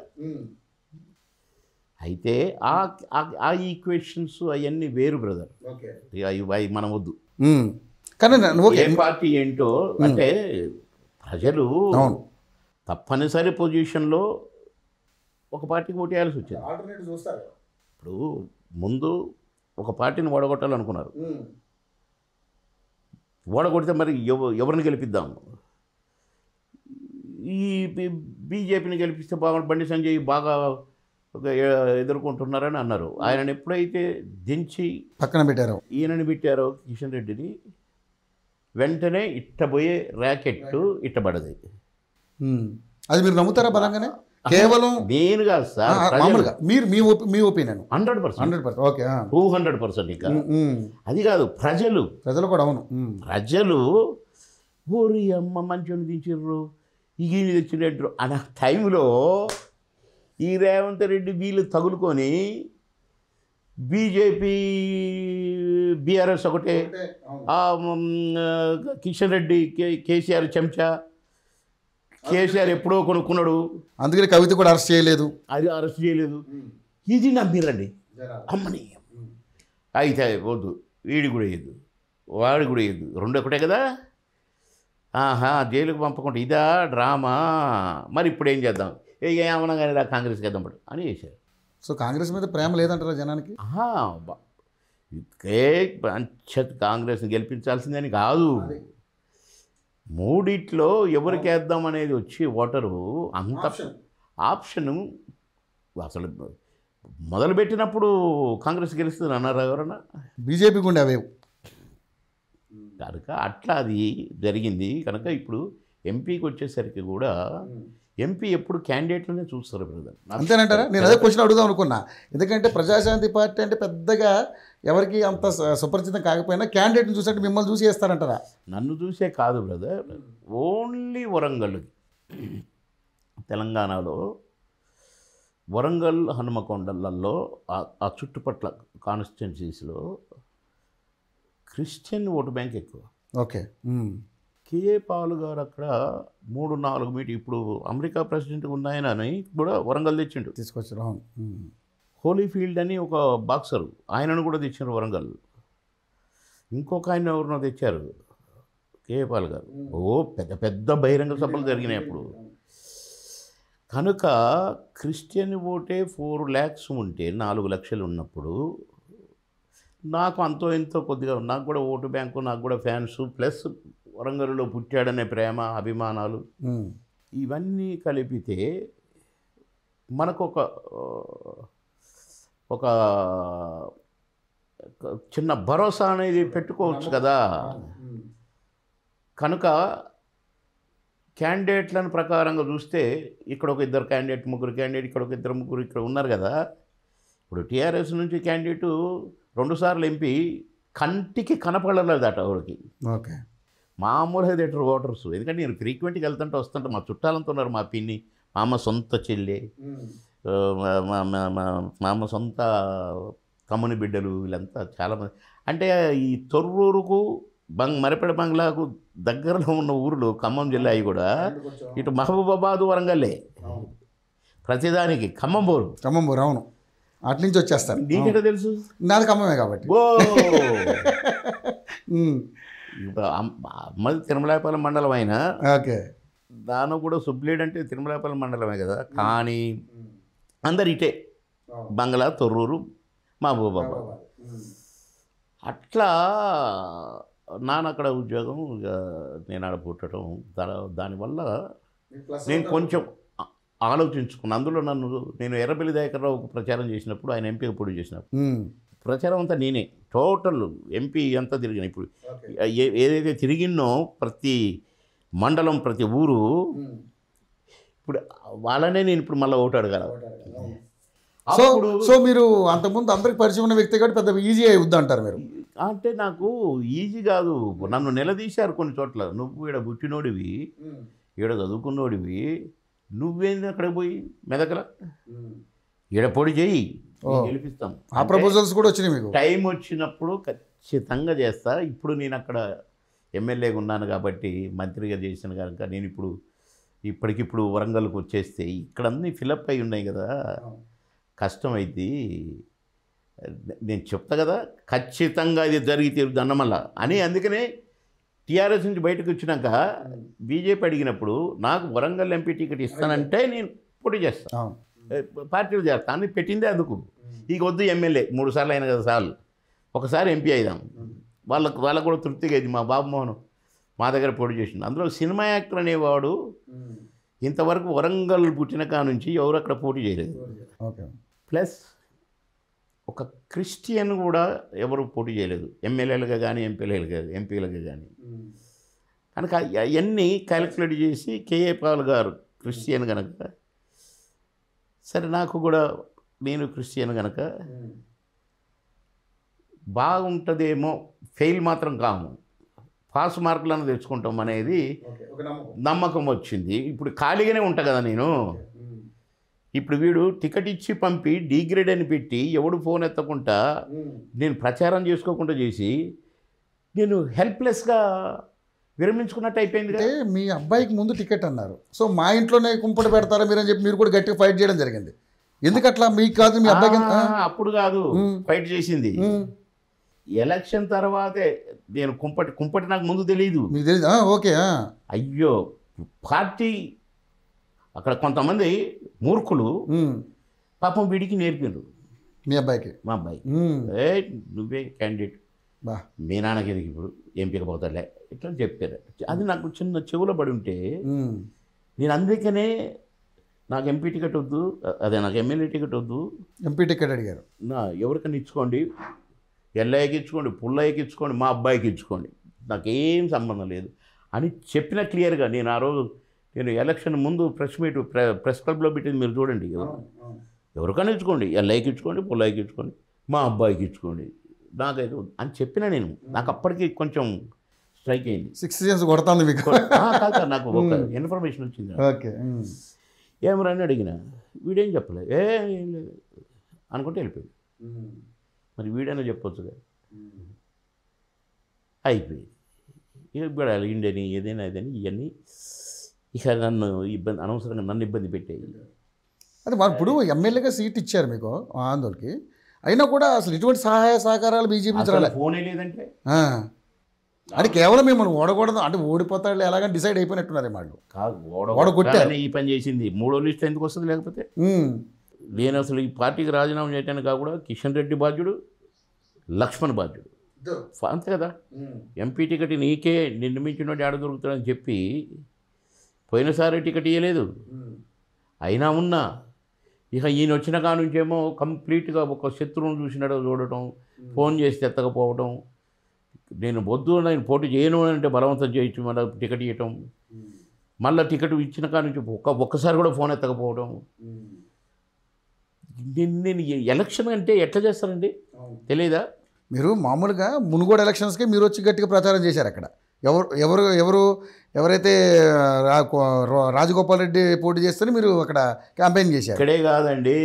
అయితే ఆ ఆ- ఆ ఈక్వేషన్స్ అవన్నీ వేరు బ్రదర్ అవి అవి మనం వద్దు ఉమ్. కానీ నా- ఓకే ఏ పార్టీ ఏంటో అంటే ప్రజలు అవును. తప్పనిసరి పొజిషన్లో ఒక పార్టీకి ఓటేయాల్సి వచ్చింది ఇప్పుడు ముందు ఒక పార్టీని ఓడగొట్టాలనుకున్నారు ఓడగొడితే మరి ఎవ ఎవరిని గెలిపిద్దాం ఈ బి- బీజేపీని గెలిపిస్తే బాగా బండి సంజయ్ బాగా ఒక ఎ- ఎదుర్కొంటున్నారని అన్నారు ఆయనను ఎప్పుడైతే దించి పక్కన పెట్టారు ఈయనని పెట్టారో కిషన్ రెడ్డిని వెంటనే ఇట్టబోయే ర్యాకెట్ ఇట్టబడది ఉమ్. అది మీరు నమ్ముతారా బలంగానే కేవలం నేను కాదు ఆ, సార్ మామూలుగా మీరు మీ ఒపి మీ opinion hundred percent hundred percent okay ఆ. టూ హండ్రెడ్ పర్సెంట్ ఇక ఉమ్, ఉమ్. అది కాదు ప్రజలు ప్రజలు కూడా అవును ఉమ్. ప్రజలు ఊరి అమ్మ మంచిని దించిర్రు ఈయన తెచ్చినట్టు అన్న టైంలో ఈ రేవంత్ రెడ్డి వీళ్ళు తగులుకొని బీజేపీ బీఆర్ఎస్ ఒకటే ఆ, మ్, ఆ, కిషన్ రెడ్డి కే కేసీఆర్ చెంచా కేసీఆర్ ఎప్పుడో కొనుక్కున్నాడు అందుకని కవిత కూడా అరెస్ట్ చేయలేదు అది అరెస్ట్ చేయలేదు ఇది నమ్మిరండి అమ్మని అయితే వద్దు వీడి కూడా వేయద్దు వాడి కూడా వేయద్దు రెండు ఒకటే కదా ఆహా జైలుకు పంపకుండా ఇదా డ్రామా మరి ఇప్పుడు ఏం చేద్దాం ఏ ఏమన్నా కానీ రా కాంగ్రెస్కి వేద్దాం పడు అని చేశారు సో కాంగ్రెస్ మీద ప్రేమ లేదంటారా జనానికి ఆహా బా- ఇదే పంచత్ కాంగ్రెస్ని గెలిపించాల్సిందని కాదు మూడిట్లో ఎవరికి వేద్దాం అనేది వచ్చి ఓటరు అంత ఆప్షను అసలు మొదలుపెట్టినప్పుడు కాంగ్రెస్ గెలుస్తుంది అన్నారా ఎవరన్నా బీజేపీకి ఉండే అవేవు కనుక అట్లా అది జరిగింది కనుక ఇప్పుడు ఎంపీకి వచ్చేసరికి కూడా ఎంపీ ఎప్పుడు క్యాండిడేట్లనే చూస్తారు బ్రదర్ అంతేనంటారా నేను అదే క్వశ్చన్ అడుగుదాం అనుకున్నా ఎందుకంటే ప్రజాశాంతి పార్టీ అంటే పెద్దగా ఎవరికి అంత స- సుపరిచితం కాకపోయినా క్యాండిడేట్ని చూసంటే మిమ్మల్ని చూసి వేస్తారంటారా నన్ను చూసే కాదు బ్రదర్ ఓన్లీ వరంగల్ తెలంగాణలో వరంగల్ హనుమకొండలలో ఆ- ఆ చుట్టుపట్ల కాన్స్టిట్యున్సీస్లో క్రిస్టియన్ ఓటు బ్యాంక్ ఎక్కువ ఓకే ఉమ్. కేఏ పాల్ గారు అక్కడ మూడు నాలుగు మీటింగ్ ఇప్పుడు అమెరికా ప్రెసిడెంట్ ఉన్నాయనని కూడా వరంగల్ తెచ్చిండు తీసుకొచ్చారు అవును ఉమ్. హోలీఫీల్డ్ అని ఒక బాక్సరు ఆయనను కూడా తెచ్చారు వరంగల్ ఇంకొక ఆయన ఎవరినో తెచ్చారు కేఏ పాల్ గారు ఓ పెద్ద పెద్ద బహిరంగ సభలు జరిగినాయి అప్పుడు కనుక క్రిస్టియన్ ఓటే ఫోర్ ల్యాక్స్ ఉంటే నాలుగు లక్షలు ఉన్నప్పుడు నాకు అంతో ఎంతో కొద్దిగా నాకు కూడా ఓటు బ్యాంకు నాకు కూడా ఫ్యాన్స్ ప్లస్ వరంగల్లో పుట్టాడనే ప్రేమ అభిమానాలు ఉమ్. ఇవన్నీ కలిపితే మనకు ఒక ఆ, ఒక ఒక చిన్న భరోసా అనేది పెట్టుకోవచ్చు కదా కనుక క్యాండిడేట్లను ప్రకారంగా చూస్తే ఇక్కడ ఒక ఇద్దరు క్యాండిడేట్ ముగ్గురు క్యాండిడేట్ ఇక్కడ ఒక ఇద్దరు ముగ్గురు ఇక్కడ ఉన్నారు కదా ఇప్పుడు టీఆర్ఎస్ నుంచి క్యాండిడేటు రెండుసార్లు ఎంపీ కంటికి కనపడలేదట వాడికి ఓకే మామూలుగా తింటారు ఓటర్స్ ఎందుకంటే నేను ఫ్రీక్వెంట్గా వెళ్తుంటే వస్తుంటే మా చుట్టాలంతా ఉన్నారు మా పిన్ని మా అమ్మ సొంత చెల్లి ఆ, మా- మా- మా- మా- మా అమ్మ సొంత కమ్ముని బిడ్డలు వీళ్ళంతా చాలామంది అంటే ఈ తొర్రూరుకు బంగ్ మరపెడ బంగ్లాకు దగ్గరలో ఉన్న ఊర్లు ఖమ్మం జిల్లా అవి కూడా ఇటు మహబూబాబాద్ వరంగల్లే ప్రతిదానికి ఖమ్మం పోరు ఖమ్మం అవును అటు నుంచి వచ్చేస్తారు నీకెట తెలుసు నాది ఖమ్మమే కాబట్టి ఓ ఉమ్. ఇప్పుడు అమ్- అమ్మది తిరుమలాయపాలెం మండలం అయినా ఓకే దాని కూడా సుబ్లేడ్ అంటే తిరుమలాయపాలెం మండలమే కదా కానీ అందరు ఇటే బంగ్లా తొర్రూరు మహబూబాబాద్ అట్లా నాన్న అక్కడ ఉద్యోగం ఇక నేను ఆడ పుట్టడం దా- దానివల్ల నేను కొంచెం ఆ- ఆలోచించుకున్నాను అందులో నన్ను నేను ఎర్రబెల్లి దయాకర్రావుకు ప్రచారం చేసినప్పుడు ఆయన ఎంపీగా పొడి చేసినప్పుడు ఉమ్. ప్రచారం అంతా నేనే టోటల్ ఎంపీ అంతా తిరిగిన ఇప్పుడు ఏ- ఏదైతే తిరిగినో ప్రతి మండలం ప్రతి ఊరు ఇప్పుడు వాళ్ళనే నేను ఇప్పుడు మళ్ళీ ఓటు అడగాల సో అప్పుడు సో మీరు అంతకుముందు అందరికి పరిచయం ఉన్న వ్యక్తి కాబట్టి పెద్ద ఈజీ అవుద్ది అంటారు మీరు అంటే నాకు ఈజీ కాదు నన్ను నిలదీశారు కొన్ని చోట్ల నువ్వు ఈడ పుట్టినోడివి ఈడ చదువుకున్నోడివి నువ్వేంది అక్కడ పోయి మెదకల ఈడ పొడి చేయి ఓ. గెలిపిస్తాం ఆ ప్రపోజల్స్ కూడా వచ్చినాయి మీకు టైం వచ్చినప్పుడు ఖచ్చితంగా చేస్తా ఇప్పుడు నేను అక్కడ ఎమ్మెల్యేగా ఉన్నాను కాబట్టి మంత్రిగా చేసిన కనుక నేను ఇప్పుడు ఇప్పటికిప్పుడు వరంగల్కి వచ్చేస్తే ఇక్కడ అన్నీ ఫిలప్ అయి ఉన్నాయి కదా కష్టమైంది నేను చెప్తా కదా ఖచ్చితంగా ఇది జరిగి తీరుద్ది అన్నమల్ల అని అందుకనే టీఆర్ఎస్ నుంచి బయటకు వచ్చినాక బీజేపీ అడిగినప్పుడు నాకు వరంగల్ ఎంపీ టికెట్ ఇస్తానంటే నేను పోటీ చేస్తాను అవును పార్టీలు చేస్తా అని పెట్టిందే అందుకు ఇక వద్దు ఎమ్మెల్యే మూడు సార్లు అయిన కదా సార్లు ఒకసారి ఎంపీ అయిదాం వాళ్ళకు వాళ్ళకు కూడా తృప్తిగా ఇది మా బాబు మోహన్ మా దగ్గర పోటీ చేసింది అందులో సినిమా యాక్టర్ అనేవాడు ఇంతవరకు వరంగల్ పుట్టిన కా నుంచి ఎవరు అక్కడ పోటీ చేయలేదు ఓకే ప్లస్ ఒక క్రిస్టియన్ కూడా ఎవరు పోటీ చేయలేదు ఎమ్మెల్యేలుగా కానీ ఎంపీలుగా ఎంపీలుగా కానీ కనుక అవన్నీ క్యాలిక్యులేట్ చేసి కేఏ పాల్ గారు క్రిస్టియన్ కనుక సరే నాకు కూడా నేను క్రిస్టియన్ కనుక బాగుంటుందేమో ఫెయిల్ మాత్రం కాము పాస్ మార్కులను తెచ్చుకుంటాం అనేది నమ్మకం వచ్చింది ఇప్పుడు ఖాళీగానే ఉంటా కదా నేను ఇప్పుడు వీడు టికెట్ ఇచ్చి పంపి డీగ్రేడ్ అని పెట్టి ఎవడు ఫోన్ ఎత్తకుండా నేను ప్రచారం చేసుకోకుండా చేసి నేను హెల్ప్లెస్గా విరమించుకున్నట్టు అయిపోయింది అంటే మీ అబ్బాయికి ముందు టికెట్ అన్నారు సో మా ఇంట్లోనే కుంపటి పెడతారా మీరు అని చెప్పి మీరు కూడా గట్టిగా ఫైట్ చేయడం జరిగింది ఎందుకు అట్లా మీకు కాదు మీ అబ్బాయికి ఎంత- అప్పుడు కాదు మ్మ్. ఫైట్ చేసింది మ్మ్. ఎలక్షన్ తర్వాతే నేను కుంపటి కుంపటి నాకు ముందు తెలియదు మీకు తెలియదు ఆ, ఓకే ఆ. అయ్యో పార్టీ అక్కడ కొంతమంది మూర్ఖులు ఉమ్. పాపం వీడికి నేర్పిండ్రు మీ అబ్బాయికి మా అబ్బాయి ఉమ్. ఏ నువ్వే క్యాండిడేట్ బా మీ నాన్నకి ఎదిగి ఇప్పుడు ఎంపిక పోతాలే ఇట్లా చెప్పారు అది నాకు చిన్న చెవులో పడి ఉంటే ఉమ్. నేను అందుకనే నాకు ఎంపీ టికెట్ వద్దు అదే నాకు ఎమ్మెల్యే టికెట్ వద్దు ఎంపీ టికెట్ అడిగారు నా ఎవరికైనా ఇచ్చుకోండి ఎల్లయ్యకి ఇచ్చుకోండి పుల్లయ్యకి ఇచ్చుకోండి మా అబ్బాయికి ఇచ్చుకోండి నాకేం సంబంధం లేదు అని చెప్పిన క్లియర్గా నేను ఆ రోజు నేను ఎలక్షన్ ముందు ప్రెస్ మీట్ ప్రె- ప్రెస్ క్లబ్లో పెట్టింది మీరు చూడండి ఎవరికైనా ఇచ్చుకోండి ఎల్లయ్యకి ఇచ్చుకోండి పుల్లయ్యకి ఇచ్చుకోండి మా అబ్బాయికి ఇచ్చుకోండి నాకైతే వద్దు అని చెప్పిన నేను నాకు అప్పటికి కొంచెం స్ట్రైక్ అయింది సిక్స్ ఇయర్స్ కొడుతుంది మీకు ఆ, కాదు కాదు, నాకు ఒక ఇన్ఫర్మేషన్ వచ్చింది ఓకే ఉమ్. ఏమరా అని అడిగిన వీడేం చెప్పలేదు ఏ ఏం లేదు అనుకుంటే వెళ్ళిపోయాడు మరి వీడైనా చెప్పొచ్చుగా అయిపోయింది ఇక ఇప్పుడు అలిగిండని ఏదైనా ఏదని ఇవన్నీ ఇక నన్ను ఇబ్బంది అనవసరంగా నన్ను ఇబ్బంది పెట్టాయి అదే మరి ఇప్పుడు ఎమ్మెల్యేగా సీట్ ఇచ్చారు మీకు ఆందోళనకి అయినా కూడా అసలు ఇటువంటి సహాయ సహకారాలు బీజేపీ నుంచి అసలు రాలే ఫోనే లేదంటే ఆ. అంటే కేవలం మిమ్మల్ని ఓడకూడదు అంటే ఓడిపోతాడు ఎలాగని డిసైడ్ అయిపోయినట్టున్నారు వాళ్ళు కాదు ఓడ ఓడ కొట్టారు. కొట్టాలని ఈ పని చేసింది మూడో లిస్ట్ ఎందుకు వస్తుంది లేకపోతే ఉమ్. నేను అసలు ఈ పార్టీకి రాజీనామా చేయడానికి కాకుండా కిషన్ రెడ్డి బాధ్యుడు లక్ష్మణ్ బాధ్యుడు అంతే కదా ఎంపీ టికెట్ నీకే నిర్మించినోడు ఆడ దొరుకుతాడని చెప్పి పోయినసారి టికెట్ ఇవ్వలేదు అయినా ఉన్నా ఇక ఈయన వచ్చిన కాడ నుంచేమో కంప్లీట్గా ఒక శత్రువును చూసినట్టు చూడటం ఫోన్ చేసి ఎత్తకపోవటం నేను వద్దు నేను పోటీ చేయను అంటే బలవంతం చేయొచ్చు మళ్ళీ టికెట్ ఇవ్వటం మళ్ళీ టికెట్ ఇచ్చిన కాడ నుంచి ఒక్క ఒక్కసారి కూడా ఫోన్ ఎత్తకపోవడం నేను నేను ఎలక్షన్ అంటే ఎట్లా చేస్తారండి తెలియదా మీరు మామూలుగా మునుగోడు ఎలక్షన్స్కి మీరు వచ్చి గట్టిగా ప్రచారం చేశారు అక్కడ ఎవరు ఎవరు ఎవరు ఎవరైతే రా రా- రాజగోపాల్ రెడ్డి పోటీ చేస్తే మీరు అక్కడ క్యాంపెయిన్ చేశారు ఇక్కడే కాదండి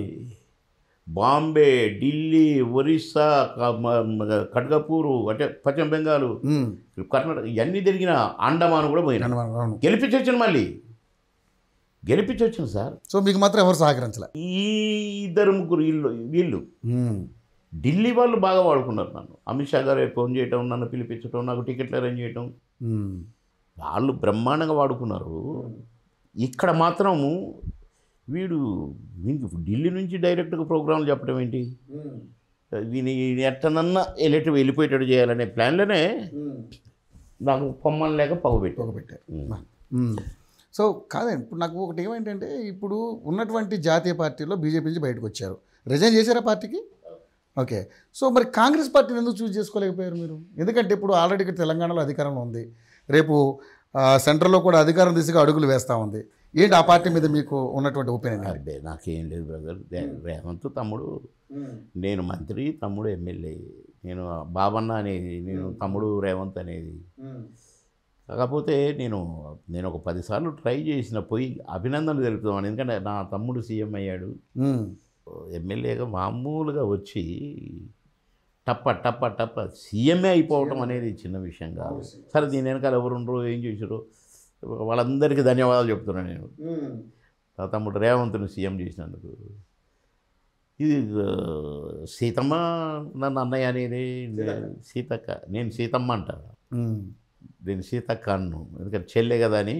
బాంబే ఢిల్లీ ఒరిస్సా క- మ- మ- ఖడ్గపూరు అంటే పశ్చిమ బెంగాల్ ఉమ్. కర్ణాటక ఇవన్నీ తిరిగిన అండమాన్ కూడా పోయినా అవును. గెలిపించొచ్చాను మళ్ళీ గెలిపించొచ్చాను సార్ సో మీకు మాత్రం ఎవరు సహకరించలే ఈ ఇద్దరు ముగ్గురు వీళ్ళు వీళ్ళు ఉమ్. ఢిల్లీ వాళ్ళు బాగా వాడుకున్నారు నన్ను అమిత్ షా గారు ఫోన్ చేయటం నన్ను పిలిపించడం నాకు టికెట్లు అరేంజ్ చేయటం ఉమ్. వాళ్ళు బ్రహ్మాండంగా వాడుకున్నారు ఇక్కడ మాత్రము వీడు వీనికి ఢిల్లీ నుంచి డైరెక్ట్గా ప్రోగ్రాంలు చెప్పడం ఏంటి వీని ఎట్టనన్నా వెళ్ళేట్టు వెళ్ళిపోయేటట్టు చేయాలనే ప్లాన్లోనే నాకు పొమ్మని లేక పగబెట్టాను పోగబెట్టారు ఉమ్. సో కాదండి ఇప్పుడు నాకు ఒకటి ఏమేంటంటే ఇప్పుడు ఉన్నటువంటి జాతీయ పార్టీలో బీజేపీ నుంచి బయటకు వచ్చారు రిజైన్ చేశారా పార్టీకి ఓకే సో మరి కాంగ్రెస్ పార్టీని ఎందుకు చూస్ చేసుకోలేకపోయారు మీరు ఎందుకంటే ఇప్పుడు ఆల్రెడీ ఇక్కడ తెలంగాణలో అధికారంలో ఉంది రేపు ఆ, సెంట్రల్లో కూడా అధికారం దిశగా అడుగులు వేస్తూ ఉంది ఏంటి ఆ పార్టీ మీద మీకు ఉన్నటువంటి ఒపీనియన్ అబ్బే నాకేం లేదు బ్రదర్ రేవంత్ తమ్ముడు నేను మంత్రి తమ్ముడు ఎమ్మెల్యే నేను బాబన్న అనేది నేను తమ్ముడు రేవంత్ అనేది కాకపోతే నేను నేను ఒక పదిసార్లు ట్రై చేసిన పోయి అభినందనలు తెలుపుతామని ఎందుకంటే నా తమ్ముడు సీఎం అయ్యాడు ఎమ్మెల్యేగా మామూలుగా వచ్చి టప్ప టప్ప టప్ప సీఎంఏ అయిపోవటం అనేది చిన్న విషయం కాదు సరే దీని వెనకాల ఎవరు ఉండరు ఏం చేసారు వాళ్ళందరికీ ధన్యవాదాలు చెప్తున్నాను నేను నా తమ్ముడు రేవంత్ని సీఎం చేసినందుకు ఇది ఆ, సీతమ్మ నన్ను అన్నయ్య అనేది నేను సీతక్క నేను సీతమ్మ అంట నేను సీతక్క అన్ను ఎందుకంటే చెల్లె కదా అని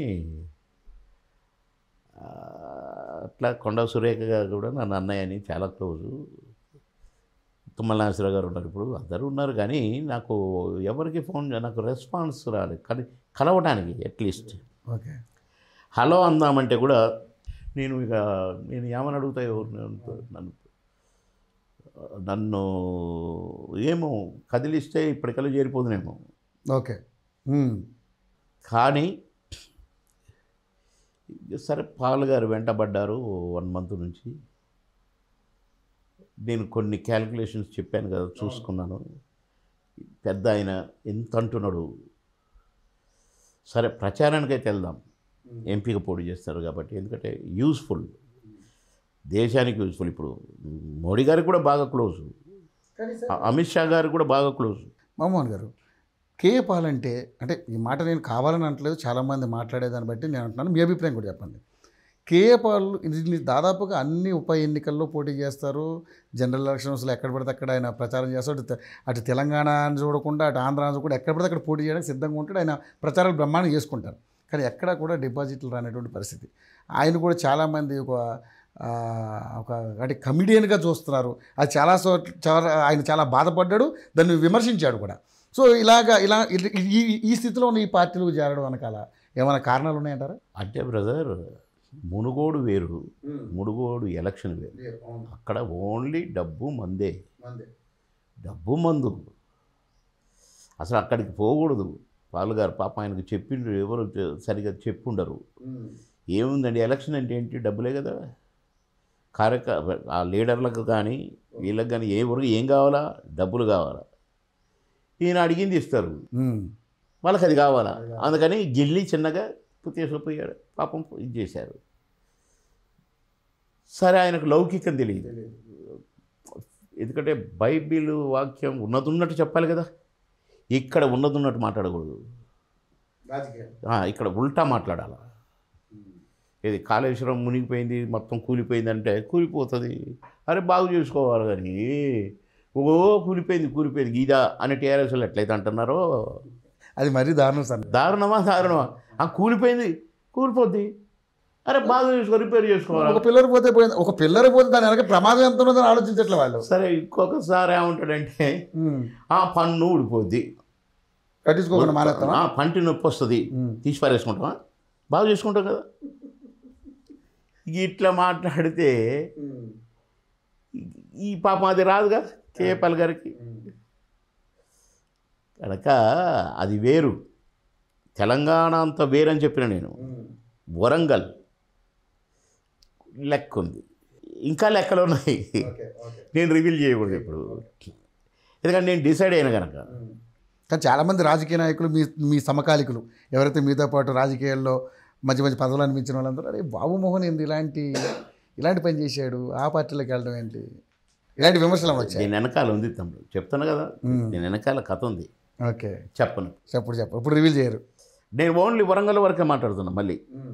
ఆ, అట్లా కొండ సురేఖ గారు కూడా నన్ను అన్నయ్య అని చాలా క్లోజు తుమ్మల నాగేశ్వరరావు గారు ఉన్నారు ఇప్పుడు అందరూ ఉన్నారు కానీ నాకు ఎవరికి ఫోన్ చే- నాకు రెస్పాన్స్ రాలేదు కలి కలవడానికి అట్లీస్ట్ ఓకే హలో అందామంటే కూడా నేను ఇక నేను ఏమని అడుగుతా ఎవరు నన్ను నన్ను నన్ను ఏమో కదిలిస్తే ఇప్పటికల్లా చేరిపోదునేమో ఓకే ఉమ్. కానీ సరే పాల్ గారు వెంటబడ్డారు వన్ మంత్ నుంచి నేను కొన్ని క్యాలిక్యులేషన్స్ చెప్పాను కదా చూసుకున్నాను పెద్ద ఆయన ఎంత అంటున్నాడు సరే ప్రచారానికైతే వెళ్దాం ఎంపీగా పోటీ చేస్తారు కాబట్టి ఎందుకంటే యూస్ఫుల్ దేశానికి యూస్ఫుల్ ఇప్పుడు మోడీ గారికి కూడా బాగా క్లోజ్ అమిత్ షా గారికి కూడా బాగా క్లోజ్ మమ్మోహన్ గారు కేఏ పాల్ అంటే అంటే ఈ మాట నేను కావాలని అనట్లేదు చాలామంది మాట్లాడేదాన్ని బట్టి నేను అంటున్నాను మీ అభిప్రాయం కూడా చెప్పండి కేఏ పాల్ ఇది దాదాపుగా అన్ని ఉప ఎన్నికల్లో పోటీ చేస్తారు జనరల్ ఎలక్షన్స్లో ఎక్కడ పడితే అక్కడ ఆయన ప్రచారం చేస్తాడు అటు తె- అటు తెలంగాణ అని చూడకుండా అటు ఆంధ్ర అని కూడా ఎక్కడ పడితే అక్కడ పోటీ చేయడానికి సిద్ధంగా ఉంటాడు ఆయన ప్రచారాలు బ్రహ్మాండం చేసుకుంటారు కానీ ఎక్కడా కూడా డిపాజిట్లు రానటువంటి పరిస్థితి ఆయన కూడా చాలామంది ఒక ఆ, ఒక అంటే కమిడియన్గా చూస్తున్నారు అది చాలా సో చాలా ఆయన చాలా బాధపడ్డాడు దాన్ని విమర్శించాడు కూడా సో ఇలాగా ఇలా ఇది- ఈ ఈ స్థితిలో ఉన్న ఈ పార్టీలకు చేరడం వెనకాల ఏమైనా కారణాలు ఉన్నాయంటారా అంటే బ్రదర్ మునుగోడు వేరు మునుగోడు ఎలక్షన్ వేరు అక్కడ ఓన్లీ డబ్బు మందే డబ్బు మందు అసలు అక్కడికి పోకూడదు పాలుగారు పాప ఆయనకు చెప్పిండ్రు ఎవరు చె- సరిగా చెప్పుండరు ఏముందండి ఎలక్షన్ అంటే ఏంటి డబ్బులే కదా కార్యక ఆ లీడర్లకు కానీ వీళ్ళకి కానీ ఏ వరకు ఏం కావాలా డబ్బులు కావాలా ఈయన అడిగింది ఇస్తారు ఉమ్. వాళ్ళకి అది కావాలా అందుకని గిల్లి చిన్నగా తీసుకుపోయాడు పాపం ఇది చేశారు సరే ఆయనకు లౌకికం తెలియదు ఎందుకంటే బైబిల్ వాక్యం ఉన్నది ఉన్నట్టు చెప్పాలి కదా ఇక్కడ ఉన్నది ఉన్నట్టు మాట్లాడకూడదు ఆ, ఇక్కడ ఉల్టా మాట్లాడాలి ఇది కాళేశ్వరం మునిగిపోయింది మొత్తం కూలిపోయింది అంటే కూలిపోతుంది అరే బాగు చేసుకోవాలి కానీ ఓ కూలిపోయింది కూలిపోయింది గీదా అని టీఆర్ఎస్లు ఎట్లయితే అంటున్నారో అది మరీ దారుణం సార్ దారుణమా దారుణమా ఆ కూలిపోయింది కూలిపోద్ది అరే బాగా చేసుకో రిపేర్ చేసుకోవాలి ఒక పిల్లర్ పోతే పోయింది ఒక పిల్లర్ పోతే దాని వెనక ప్రమాదం ఎంత ఉన్నదని ఆలోచించట్లే వాళ్ళు సరే ఇంకొకసారి ఏమంటాడంటే ఉమ్. ఆ పన్ను ఊడిపోద్ది కట్టించుకోకుండా మానేస్తామా ఆ పంటి నొప్పి వస్తుంది ఉమ్. తీసి పారేసుకుంటామా బాగా చేసుకుంటాం కదా ఇట్లా మాట్లాడితే ఈ పాపం అది రాదుగా కేపల్ గారికి కనుక అది వేరు తెలంగాణ అంతా వేరని చెప్పిన నేను వరంగల్ లెక్క ఉంది ఇంకా లెక్కలు ఉన్నాయి నేను రివీల్ చేయకూడదు ఇప్పుడు ఎందుకంటే నేను డిసైడ్ అయిన కనుక కానీ చాలామంది రాజకీయ నాయకులు మీ మీ సమకాలికులు ఎవరైతే మీతో పాటు రాజకీయాల్లో మంచి మంచి పదవులు అనిపించిన వాళ్ళందరూ అరే బాబు మోహన్ ఏంది ఇలాంటి ఇలాంటి పని చేశాడు ఆ పార్టీలోకి వెళ్ళడం ఏంటి ఇలాంటి విమర్శలు ఏమైనా వచ్చాయి నేను వెనకాల ఉంది తమ్ముడు చెప్తాను కదా నేను వెనకాల కథ ఉంది ఓకే చెప్పను చెప్పు చెప్పు ఇప్పుడు రివీల్ చేయరు నేను ఓన్లీ వరంగల్ వరకే మాట్లాడుతున్నా మళ్ళీ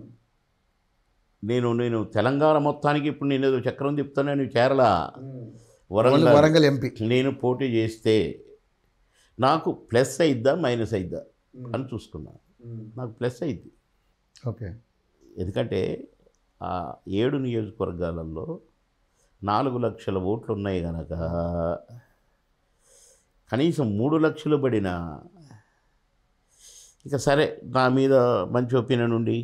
నేను నేను తెలంగాణ మొత్తానికి ఇప్పుడు నేను ఏదో చక్రం తిప్పుతాను నేను కేరళ ఓన్లీ వరంగల్ వరంగల్ ఎంపీ నేను పోటీ చేస్తే నాకు ప్లస్ అయిద్దా మైనస్ అయిద్దా అని చూసుకున్నా నాకు ప్లస్ అయింది ఓకే ఎందుకంటే ఆ ఏడు నియోజకవర్గాలలో నాలుగు లక్షల ఓట్లు ఉన్నాయి కనుక కనీసం మూడు లక్షలు పడిన ఇక సరే నా మీద మంచి ఒపీనియన్ ఉండి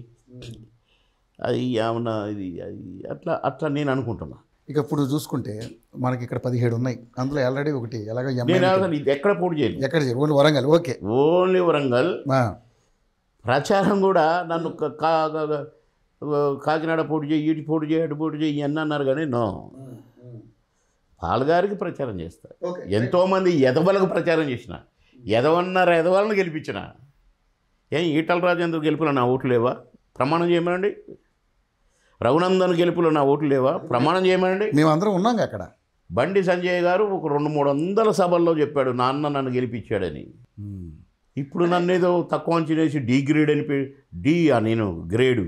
అది ఏమన్నా ఇది అది అట్లా అట్లా నేను అనుకుంటున్నా ఇక ఇప్పుడు చూసుకుంటే మనకి ఇక్కడ పదిహేడు ఉన్నాయి అందులో ఆల్రెడీ ఒకటి ఎలాగ నేను అసలు ఇది ఎక్కడ పోటీ చేయను ఎక్కడ చేయరు only Warangal okay only Warangal ఆ, ప్రచారం కూడా నన్ను క- కా- కా- కాకినాడ పోటీ చేయి ఇటు పోటీ చేయి అటు పోటీ చేయి ఇవన్నీ అన్నారు కానీ నో పాల్గారికి ప్రచారం చేస్తా ఎంతోమంది ఎదవలకు ప్రచారం చేసిన ఎదవన్నారు ఎదవలను గెలిపించిన ఏం ఈటల రాజేంద్ర గెలుపులో నా ఓట్లు లేవా ప్రమాణం చేయమనండి రఘునందన్ గెలుపులో నా ఓట్లు లేవా ప్రమాణం చేయమనండి మేమందరం ఉన్నాం అక్కడ బండి సంజయ్ గారు ఒక రెండు మూడు వందల సభల్లో చెప్పాడు నాన్న నన్ను గెలిపించాడని ఇప్పుడు నన్ను ఏదో తక్కువ అంచనేసి డి గ్రేడ్ అని పే- డి ఆ నేను గ్రేడు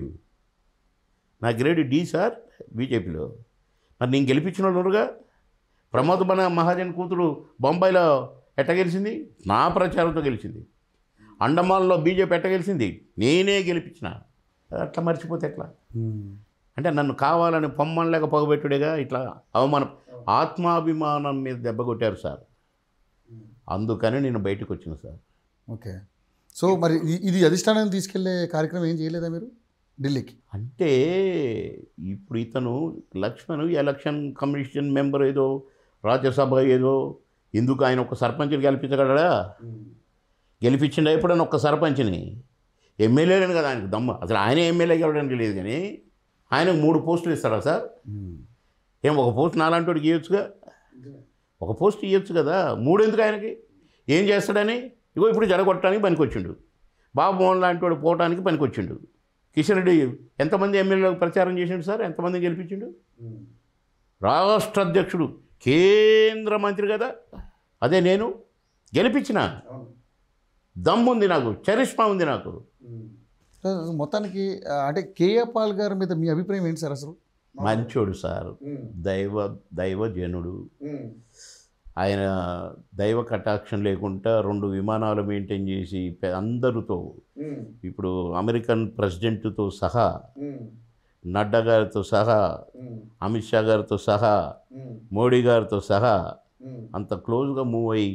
నా గ్రేడ్ డి సార్ బీజేపీలో మరి నేను గెలిపించిన వాళ్ళు ఉన్నారుగా ప్రమోద్ మన మహాజన్ కూతురు బొంబాయిలో ఎట్ట గెలిచింది నా ప్రచారంతో గెలిచింది అండమాన్లో బీజేపీ ఎట్ట గెలిచింది నేనే గెలిపించిన అట్లా మర్చిపోతే ఎట్లా అంటే నన్ను కావాలని పొమ్మనలేక పగబెట్టుడేగా ఇట్లా అవమానం ఆత్మాభిమానం మీద దెబ్బ కొట్టారు సార్ అందుకని నేను బయటకు వచ్చిన సార్ ఓకే సో మరి ఇ- ఇది అధిష్టానాన్ని తీసుకెళ్లే కార్యక్రమం ఏం చేయలేదా మీరు ఢిల్లీకి అంటే ఇప్పుడు ఇతను లక్ష్మణ్ ఎలక్షన్ కమిషన్ మెంబర్ ఏదో రాజ్యసభ ఏదో ఎందుకు ఆయన ఒక సర్పంచ్ని గెలిపించగలడా గెలిపించిండా ఎప్పుడైనా ఒక్క సర్పంచ్ని ఎమ్మెల్యేలని కదా ఆయనకు దమ్మ అసలు ఆయన ఎమ్మెల్యే గెలవడానికి లేదు కానీ ఆయనకు మూడు పోస్టులు ఇస్తారా సార్ ఏం ఒక పోస్ట్ నాలాంటి ఇవ్వచ్చుగా ఒక పోస్ట్ ఇవ్వచ్చు కదా మూడు ఎందుకు ఆయనకి ఏం చేస్తాడని ఇగో ఇప్పుడు జడగొట్టడానికి పనికొచ్చిండు బాబు మోహన్ లాంటి వాడు పోవటానికి పనికొచ్చిండు కిషన్ రెడ్డి ఎంతమంది ఎమ్మెల్యేలకు ప్రచారం చేసిండు సార్ ఎంతమంది గెలిపించిండు రాష్ట్ర అధ్యక్షుడు కేంద్ర మంత్రి కదా అదే నేను గెలిపించిన దమ్ముంది నాకు చరిష్మా ఉంది నాకు సో మొత్తానికి ఆ, అంటే కేఏ పాల్ గారి మీద మీ అభిప్రాయం ఏంటి సార్ అసలు మంచోడు సార్ దైవ దైవజనుడు ఆయన దైవ కటాక్షం లేకుండా రెండు విమానాలు మెయింటైన్ చేసి పె- అందరితో ఇప్పుడు అమెరికన్ ప్రెసిడెంట్తో సహా నడ్డా గారితో సహా అమిత్ షా గారితో సహా మోడీ గారితో సహా అంత క్లోజ్గా మూవ్ అయ్యి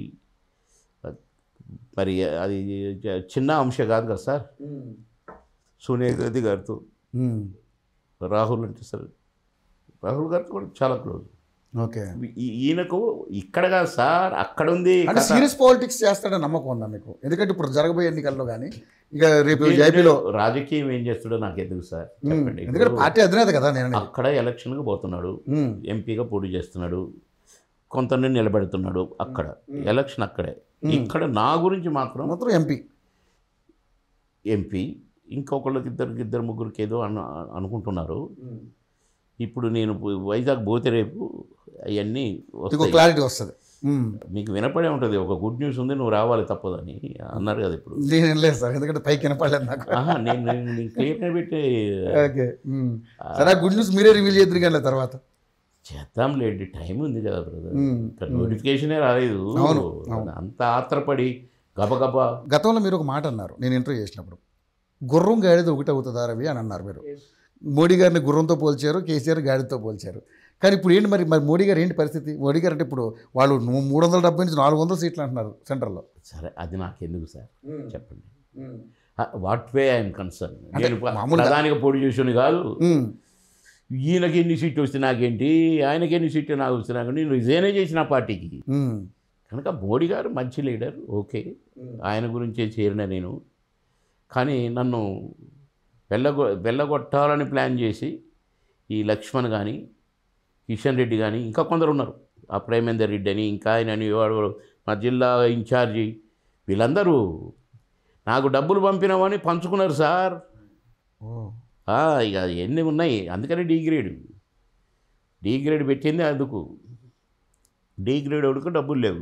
మరి అది చిన్న అంశం కాదు కదా సార్ సోనియా గాంధీ గారితో మ్మ్. రాహుల్ అంటే సార్ రాహుల్ గారితో కూడా చాలా క్లోజ్ ఓకే ఈ- ఈయనకు ఇక్కడ కాదు సార్ అక్కడ ఉంది అంటే కథ. సీరియస్ పాలిటిక్స్ చేస్తాడని నమ్మకం ఉందా మీకు ఎందుకంటే ఇప్పుడు జరగబోయే ఎన్నికల్లో కానీ ఇక రేపు ఈయన ఏపీలో రాజకీయం ఏం చేస్తాడో నాకు ఎందుకు సార్ మ్మ్. చెప్పండి ఎందుకంటే ఇప్పుడు పార్టీ అధినేత కదా నేను అనేది. అక్కడ ఎలక్షన్కి పోతున్నాడు మ్మ్. ఎంపీగా పోటీ చేస్తున్నాడు కొంతని నిలబెడుతున్నాడు అక్కడ ఎలక్షన్ అక్కడే ఇక్కడ నా గురించి మాత్రం మాత్రం ఎంపీ ఎంపీ ఇంకొకళ్ళకి ఇద్దరికి ఇద్దరు ముగ్గురికి ఏదో అను అనుకుంటున్నారు ఇప్పుడు నేను పో- వైజాగ్ పోతే రేపు అవన్నీ ఇంకో వస్తాయి క్లారిటీ వస్తుంది మ్మ్. మీకు వినపడే ఉంటుంది ఒక గుడ్ న్యూస్ ఉంది నువ్వు రావాలి తప్పదని అన్నారు కదా ఇప్పుడు నేను లేదు సార్ ఎందుకంటే పైకి వినపడలేదు నాకు ఆహా నేను నేను- నేను క్లియర్గా పెట్టి ఓకే మ్మ్. సరే గుడ్ న్యూస్ మీరే రివీల్ చేద్దరు కానీ తర్వాత చేద్దాంలేండి టైం ఉంది కదా బ్రదర్ మ్మ్. ఇక్కడ నోటిఫికేషనే రాలేదు అవును, అవును. అంత ఆత్రపడి గబగబా గతంలో మీరు ఒక మాట అన్నారు నేను ఇంటర్వ్యూ చేసినప్పుడు గుర్రం గాడిద ఒకటి అవుతుందా రవి అని అన్నారు మీరు మోడీ గారిని గుర్రంతో పోల్చారు కేసీఆర్ గాడితో పోల్చారు కానీ ఇప్పుడు ఏంటి మరి మరి మోడీ గారు ఏంటి పరిస్థితి మోడీ గారు అంటే ఇప్పుడు వాళ్ళు ను- మూడు వందల డెబ్బై నుంచి నాలుగు వందల సీట్లు అంటున్నారు సెంట్రల్లో సరే అది నాకెందుకు సార్ చెప్పండి వాట్ వే ఐఎమ్ కన్సర్న్ నేను మామూలుగా- ప్రధానిగా పోటీ చేసిన కాదు మ్మ్. ఈయనకి ఎన్ని సీట్లు వస్తే నాకేంటి ఆయనకి ఎన్ని సీట్లు నాకు వస్తే నాకు నేను రిజైనే చేసిన ఆ పార్టీకి మ్మ్. కనుక మోడీ గారు మంచి లీడర్ ఓకే ఆయన గురించే చేరిన నేను కానీ నన్ను వెళ్ళగొ వెళ్ళగొట్టాలని ప్లాన్ చేసి ఈ లక్ష్మణ్ కానీ కిషన్ రెడ్డి కానీ ఇంకా కొందరు ఉన్నారు ఆ ప్రేమేందర్ రెడ్డి అని ఇంకా ఆయన అని వాడు మా జిల్లా ఇన్ఛార్జి వీళ్ళందరూ నాకు డబ్బులు పంపినామని పంచుకున్నారు సార్ ఓ ఆ, ఇక ఎన్ని ఉన్నాయి అందుకని డీ గ్రేడ్ డీ గ్రేడ్ పెట్టింది అందుకు డీ గ్రేడ్ వాడికి డబ్బులు లేవు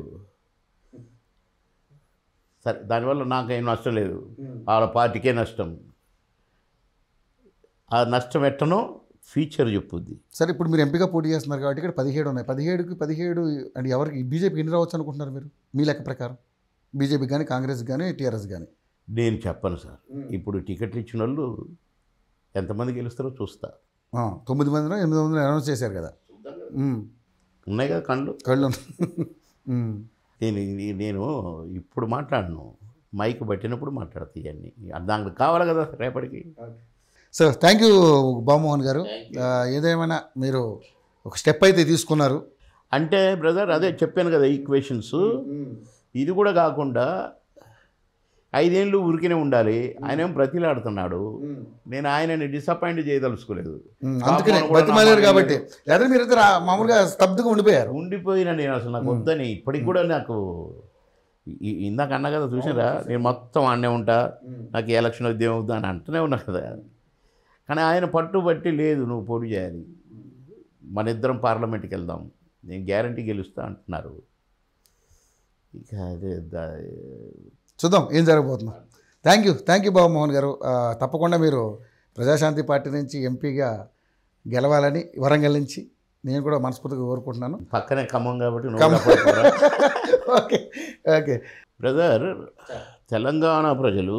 సరే దానివల్ల నాకేం నష్టం లేదు వాళ్ళ పార్టీకే నష్టం ఆ నష్టం ఎట్టనో ఫ్యూచర్ చెప్పుద్ది సరే ఇప్పుడు మీరు ఎంపీగా పోటీ చేస్తున్నారు కాబట్టి ఇక్కడ పదిహేడు ఉన్నాయి పదిహేడుకి పదిహేడు అంటే ఎవరికి బీజేపీకి ఎన్ని రావచ్చు అనుకుంటున్నారు మీరు మీ లెక్క ప్రకారం బీజేపీ కానీ కాంగ్రెస్ కానీ టీఆర్ఎస్ కానీ నేను చెప్పను సార్ ఇప్పుడు టికెట్లు ఇచ్చిన వాళ్ళు ఎంతమంది గెలుస్తారో చూస్తా ఆ, తొమ్మిది మందిలో ఎనిమిది మందిలో అనౌన్స్ చేశారు కదా మ్మ్. ఉన్నాయి కదా కళ్ళు కళ్ళు మ్మ్. నేను ఇది- నేను ఇప్పుడు మాట్లాడను మైక్ పట్టినప్పుడు మాట్లాడతాయి ఇవన్నీ దానికి కావాలి కదా రేపటికి సార్ థ్యాంక్ యూ బామోహన్ గారు ఆ, ఏదేమైనా మీరు ఒక స్టెప్ అయితే తీసుకున్నారు అంటే బ్రదర్ అదే చెప్పాను కదా ఈక్వేషన్స్ ఇది కూడా కాకుండా ఐదేళ్ళు ఉరికినే ఉండాలి ఆయన ఏం బ్రతిలాడుతున్నాడు నేను ఆయనని డిసప్పాయింట్ చేయదలుచుకోలేదు మ్మ్. అందుకనే పాపం కూడా బతిమాలేరు నా కాబట్టి లేదా మీరు ఇద్దరు మామూలుగా స్తబ్దుగా ఉండిపోయారు ఉండిపోయినా నేను అసలు నాకు వద్దని ఇప్పటికి కూడా నాకు ఈ- ఇందాక అన్నా కదా చూసారా నేను మొత్తం ఆడనే ఉంటా నాకు ఈ ఎలక్షన్ వద్దే వద్దు అని అంటూనే ఉన్నా కదా కానీ ఆయన పట్టుబట్టి లేదు నువ్వు పోటీ చేయాలి మన ఇద్దరం పార్లమెంట్కి వెళ్దాం నేను గ్యారంటీ గెలుస్తా అంటున్నారు ఇక అదే దా- చూద్దాం ఏం జరగబోతుందో thank you thank you Babu Mohan గారు ఆ, తప్పకుండా మీరు ప్రజాశాంతి పార్టీ నుంచి ఎంపీగా గెలవాలని వరంగల్ నుంచి నేను కూడా మనస్ఫూర్తిగా కోరుకుంటున్నాను పక్కనే ఖమ్మం కాబట్టి నువ్వు కూడా పట్టుకురా. ఓకే ఓకే బ్రదర్ తెలంగాణ ప్రజలు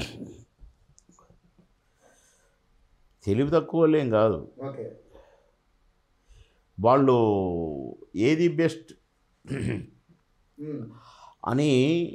తెలివి తక్కువ వాళ్ళేం కాదు ఓకే వాళ్ళు ఏది బెస్ట్ అని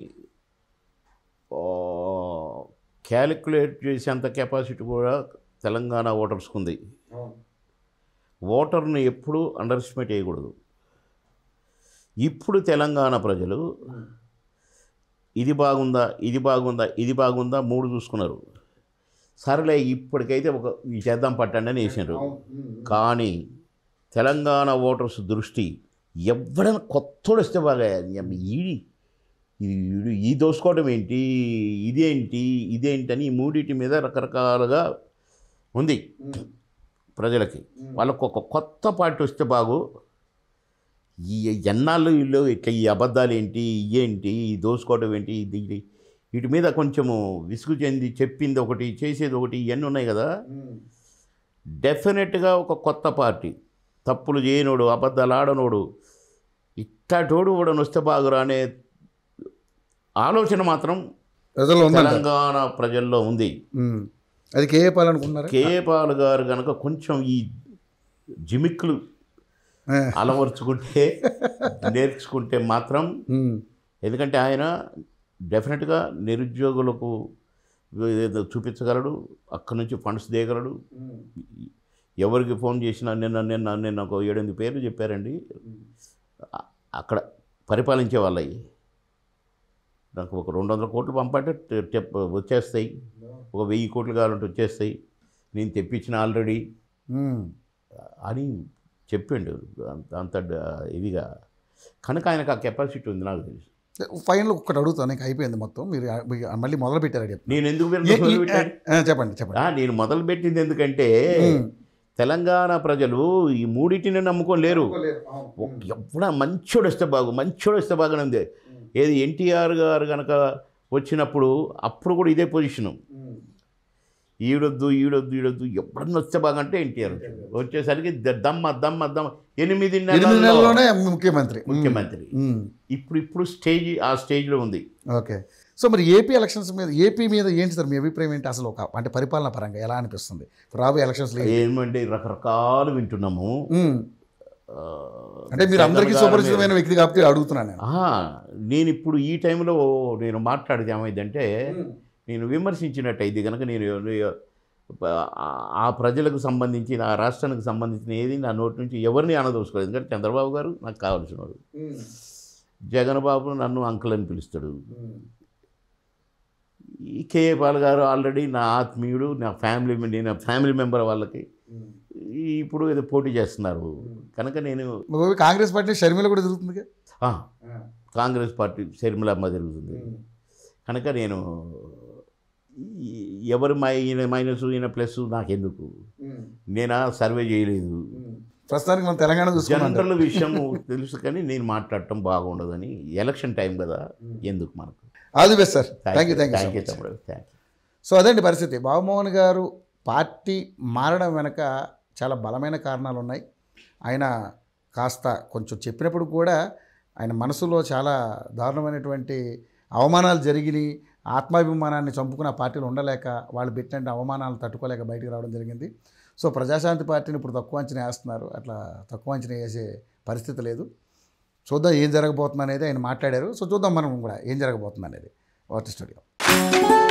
క్యాలిక్యులేట్ చేసేంత కెపాసిటీ కూడా తెలంగాణ ఓటర్స్కి ఉంది ఓటర్ని ఎప్పుడూ అండర్ ఎస్టిమేట్ చేయకూడదు ఇప్పుడు తెలంగాణ ప్రజలు ఇది బాగుందా ఇది బాగుందా ఇది బాగుందా మూడు చూసుకున్నారు సరేలే ఇప్పటికైతే ఒక ఈ చేద్దాం పట్టండి అని వేసినారు కానీ తెలంగాణ ఓటర్స్ దృష్టి ఎవడైనా కొత్తోడు వస్తే బాగా ఈడి ఇది ఈ దోసుకోవడం ఏంటి ఇదేంటి ఇదేంటి అని ఈ మూడింటి మీద రకరకాలుగా ఉంది ప్రజలకి వాళ్ళకు ఒక కొత్త పార్టీ వస్తే బాగు ఈ ఎన్నాళ్ళు వీళ్ళు ఇట్లా ఈ అబద్ధాలు ఏంటి ఇదేంటి ఈ దోసుకోవడం ఏంటి ఇది ఇది వీటి మీద కొంచెము విసుగు చెంది చెప్పింది ఒకటి చేసేది ఒకటి ఇవన్నీ ఉన్నాయి కదా డెఫినెట్గా ఒక కొత్త పార్టీ తప్పులు చేయనోడు అబద్ధాలు ఆడనోడు ఇట్టటోడు కూడా వస్తే బాగురా అనే ఆలోచన మాత్రం ప్రజల్లో ఉందంట తెలంగాణ ప్రజల్లో ఉంది ఉమ్. అది కేఏ పాల్ అనుకుంటున్నారా కేఏ పాల్ గారు కనుక కొంచెం ఈ జిమిక్లు ఆ. అలవర్చుకుంటే నేర్చుకుంటే మాత్రం ఉమ్. ఎందుకంటే ఆయన డెఫినెట్గా నిరుద్యోగులకు ఏదో చూపించగలడు అక్కడి నుంచి ఫండ్స్ తీయగలడు ఎవరికి ఫోన్ చేసినా నిన్న నిన్న నిన్న ఒక ఏడెనిమిది పేర్లు చెప్పారండి అ- అక్కడ పరిపాలించే వాళ్ళవి నాకు ఒక రెండు వందల కోట్లు పంపంటే టె- టెప్ వచ్చేస్తాయి ఒక వెయ్యి కోట్లు కావాలంటే వచ్చేస్తాయి నేను తెప్పించిన ఆల్రెడీ ఉమ్. అని చెప్పిండు అంత అంత డ- ఇదిగా కనుక ఆయనకు ఆ కెపాసిటీ ఉంది నాకు తెలుసు ఫైనల్ ఒక్కటి అడుగుతాను నీకు అయిపోయింది మొత్తం మీరు మీరు మళ్ళీ మొదలు పెట్టారు చెప్పి నేను ఎందుకు ఏ- మొదలు ఈ- పెట్టాను? ఆ, చెప్పండి చెప్పండి ఆ, నేను మొదలుపెట్టింది ఎందుకంటే ఉమ్. తెలంగాణ ప్రజలు ఈ మూడింటిని నమ్ముకొని లేరు ఎప్పుడా మంచోడు వస్తే బాగు మంచోడు వస్తే బాగానే ఉంది ఏది ఎన్టీఆర్ గారు కనుక వచ్చినప్పుడు అప్పుడు కూడా ఇదే పొజిషను ఈడొద్దు ఈడొద్దు ఈడొద్దు ఎప్పుడన్నా వస్తే బాగంటే ఎన్టీఆర్ వచ్చాడు. వచ్చేసరికి ద- దమ్మ దమ్మ దమ్మ ఎనిమిది ఎనిమిది నెలల్లో నెలల్లోనే ముఖ్యమంత్రి ఉమ్. ముఖ్యమంత్రి ఉమ్. ఇప్పుడు ఇప్పుడు స్టేజ్ ఆ స్టేజ్లో ఉంది ఓకే సో మరి ఏపీ ఎలక్షన్స్ మీద ఏపీ మీద ఏంటి సార్ మీ అభిప్రాయం ఏంటి అసలు ఒక అంటే పరిపాలన పరంగా ఎలా అనిపిస్తుంది రాబోయే ఎలక్షన్స్లో ఏంటి? ఏమంటే రకరకాలు వింటున్నాము ఉమ్. ఆ, అంటే మీరు అందరికీ జగన్ గారి సుపరిచితమైన వ్యక్తి కాబట్టి అడుగుతున్నాను నేను ఆహా, నేను ఇప్పుడు ఈ టైంలో నేను మాట్లాడితే ఏమైందంటే నేను విమర్శించినట్టు ఇది కనుక నేను ఆ- ఆ ప్రజలకు సంబంధించిన ఆ రాష్ట్రానికి సంబంధించిన ఏది నా నోటి నుంచి ఎవరిని అనదోసుకోలేదు ఎందుకంటే చంద్రబాబు గారు నాకు కావాల్సిన వాడు జగన్ బాబు నన్ను అంకుల్ అని పిలుస్తాడు ఈ కేఏ పాల్ గారు ఆల్రెడీ నా ఆత్మీయుడు నా ఫ్యామిలీ నేను ఫ్యామిలీ మెంబర్ వాళ్ళకి ఈ ఇప్పుడు ఏదో పోటీ చేస్తున్నారు కనుక నేను ఇంకొకటి కాంగ్రెస్ పార్టీ షర్మిల కూడా తిరుగుతుంది కదా? ఆ, కాంగ్రెస్ పార్టీ షర్మిలమ్మ జరుగుతుంది కనుక నేను ఈ- ఎవరు మై ఈయన మైనస్ ఈయన ప్లస్ నాకెందుకు నేను ఆ సర్వే చేయలేదు ప్రస్తుతానికి మనం తెలంగాణ చూసుకున్నాం జనరల్ విషయం తెలుసు కానీ నేను మాట్లాడటం బాగుండదని ఎలక్షన్ టైం కదా ఎందుకు మనకు all the best sir thank you thank thank you you తమ్ముడు థ్యాంక్ యూ సో అదండి పరిస్థితి బాబుమోహన్ గారు పార్టీ మారడం వెనక చాలా బలమైన కారణాలు ఉన్నాయి ఆయన కాస్త కొంచెం చెప్పినప్పుడు కూడా ఆయన మనసులో చాలా దారుణమైనటువంటి అవమానాలు జరిగినాయి ఆత్మాభిమానాన్ని చంపుకున్న పార్టీలు ఉండలేక వాళ్ళు పెట్టిన అవమానాలు తట్టుకోలేక బయటికి రావడం జరిగింది సో ప్రజాశాంతి పార్టీని ఇప్పుడు తక్కువ అంచనా వేస్తున్నారు అట్లా తక్కువ అంచనా వేసే పరిస్థితి లేదు చూద్దాం ఏం జరగబోతుంది అనేది ఆయన మాట్లాడారు సో చూద్దాం మనం కూడా ఏం జరగబోతుంది అనేది వాటి స్టూడియో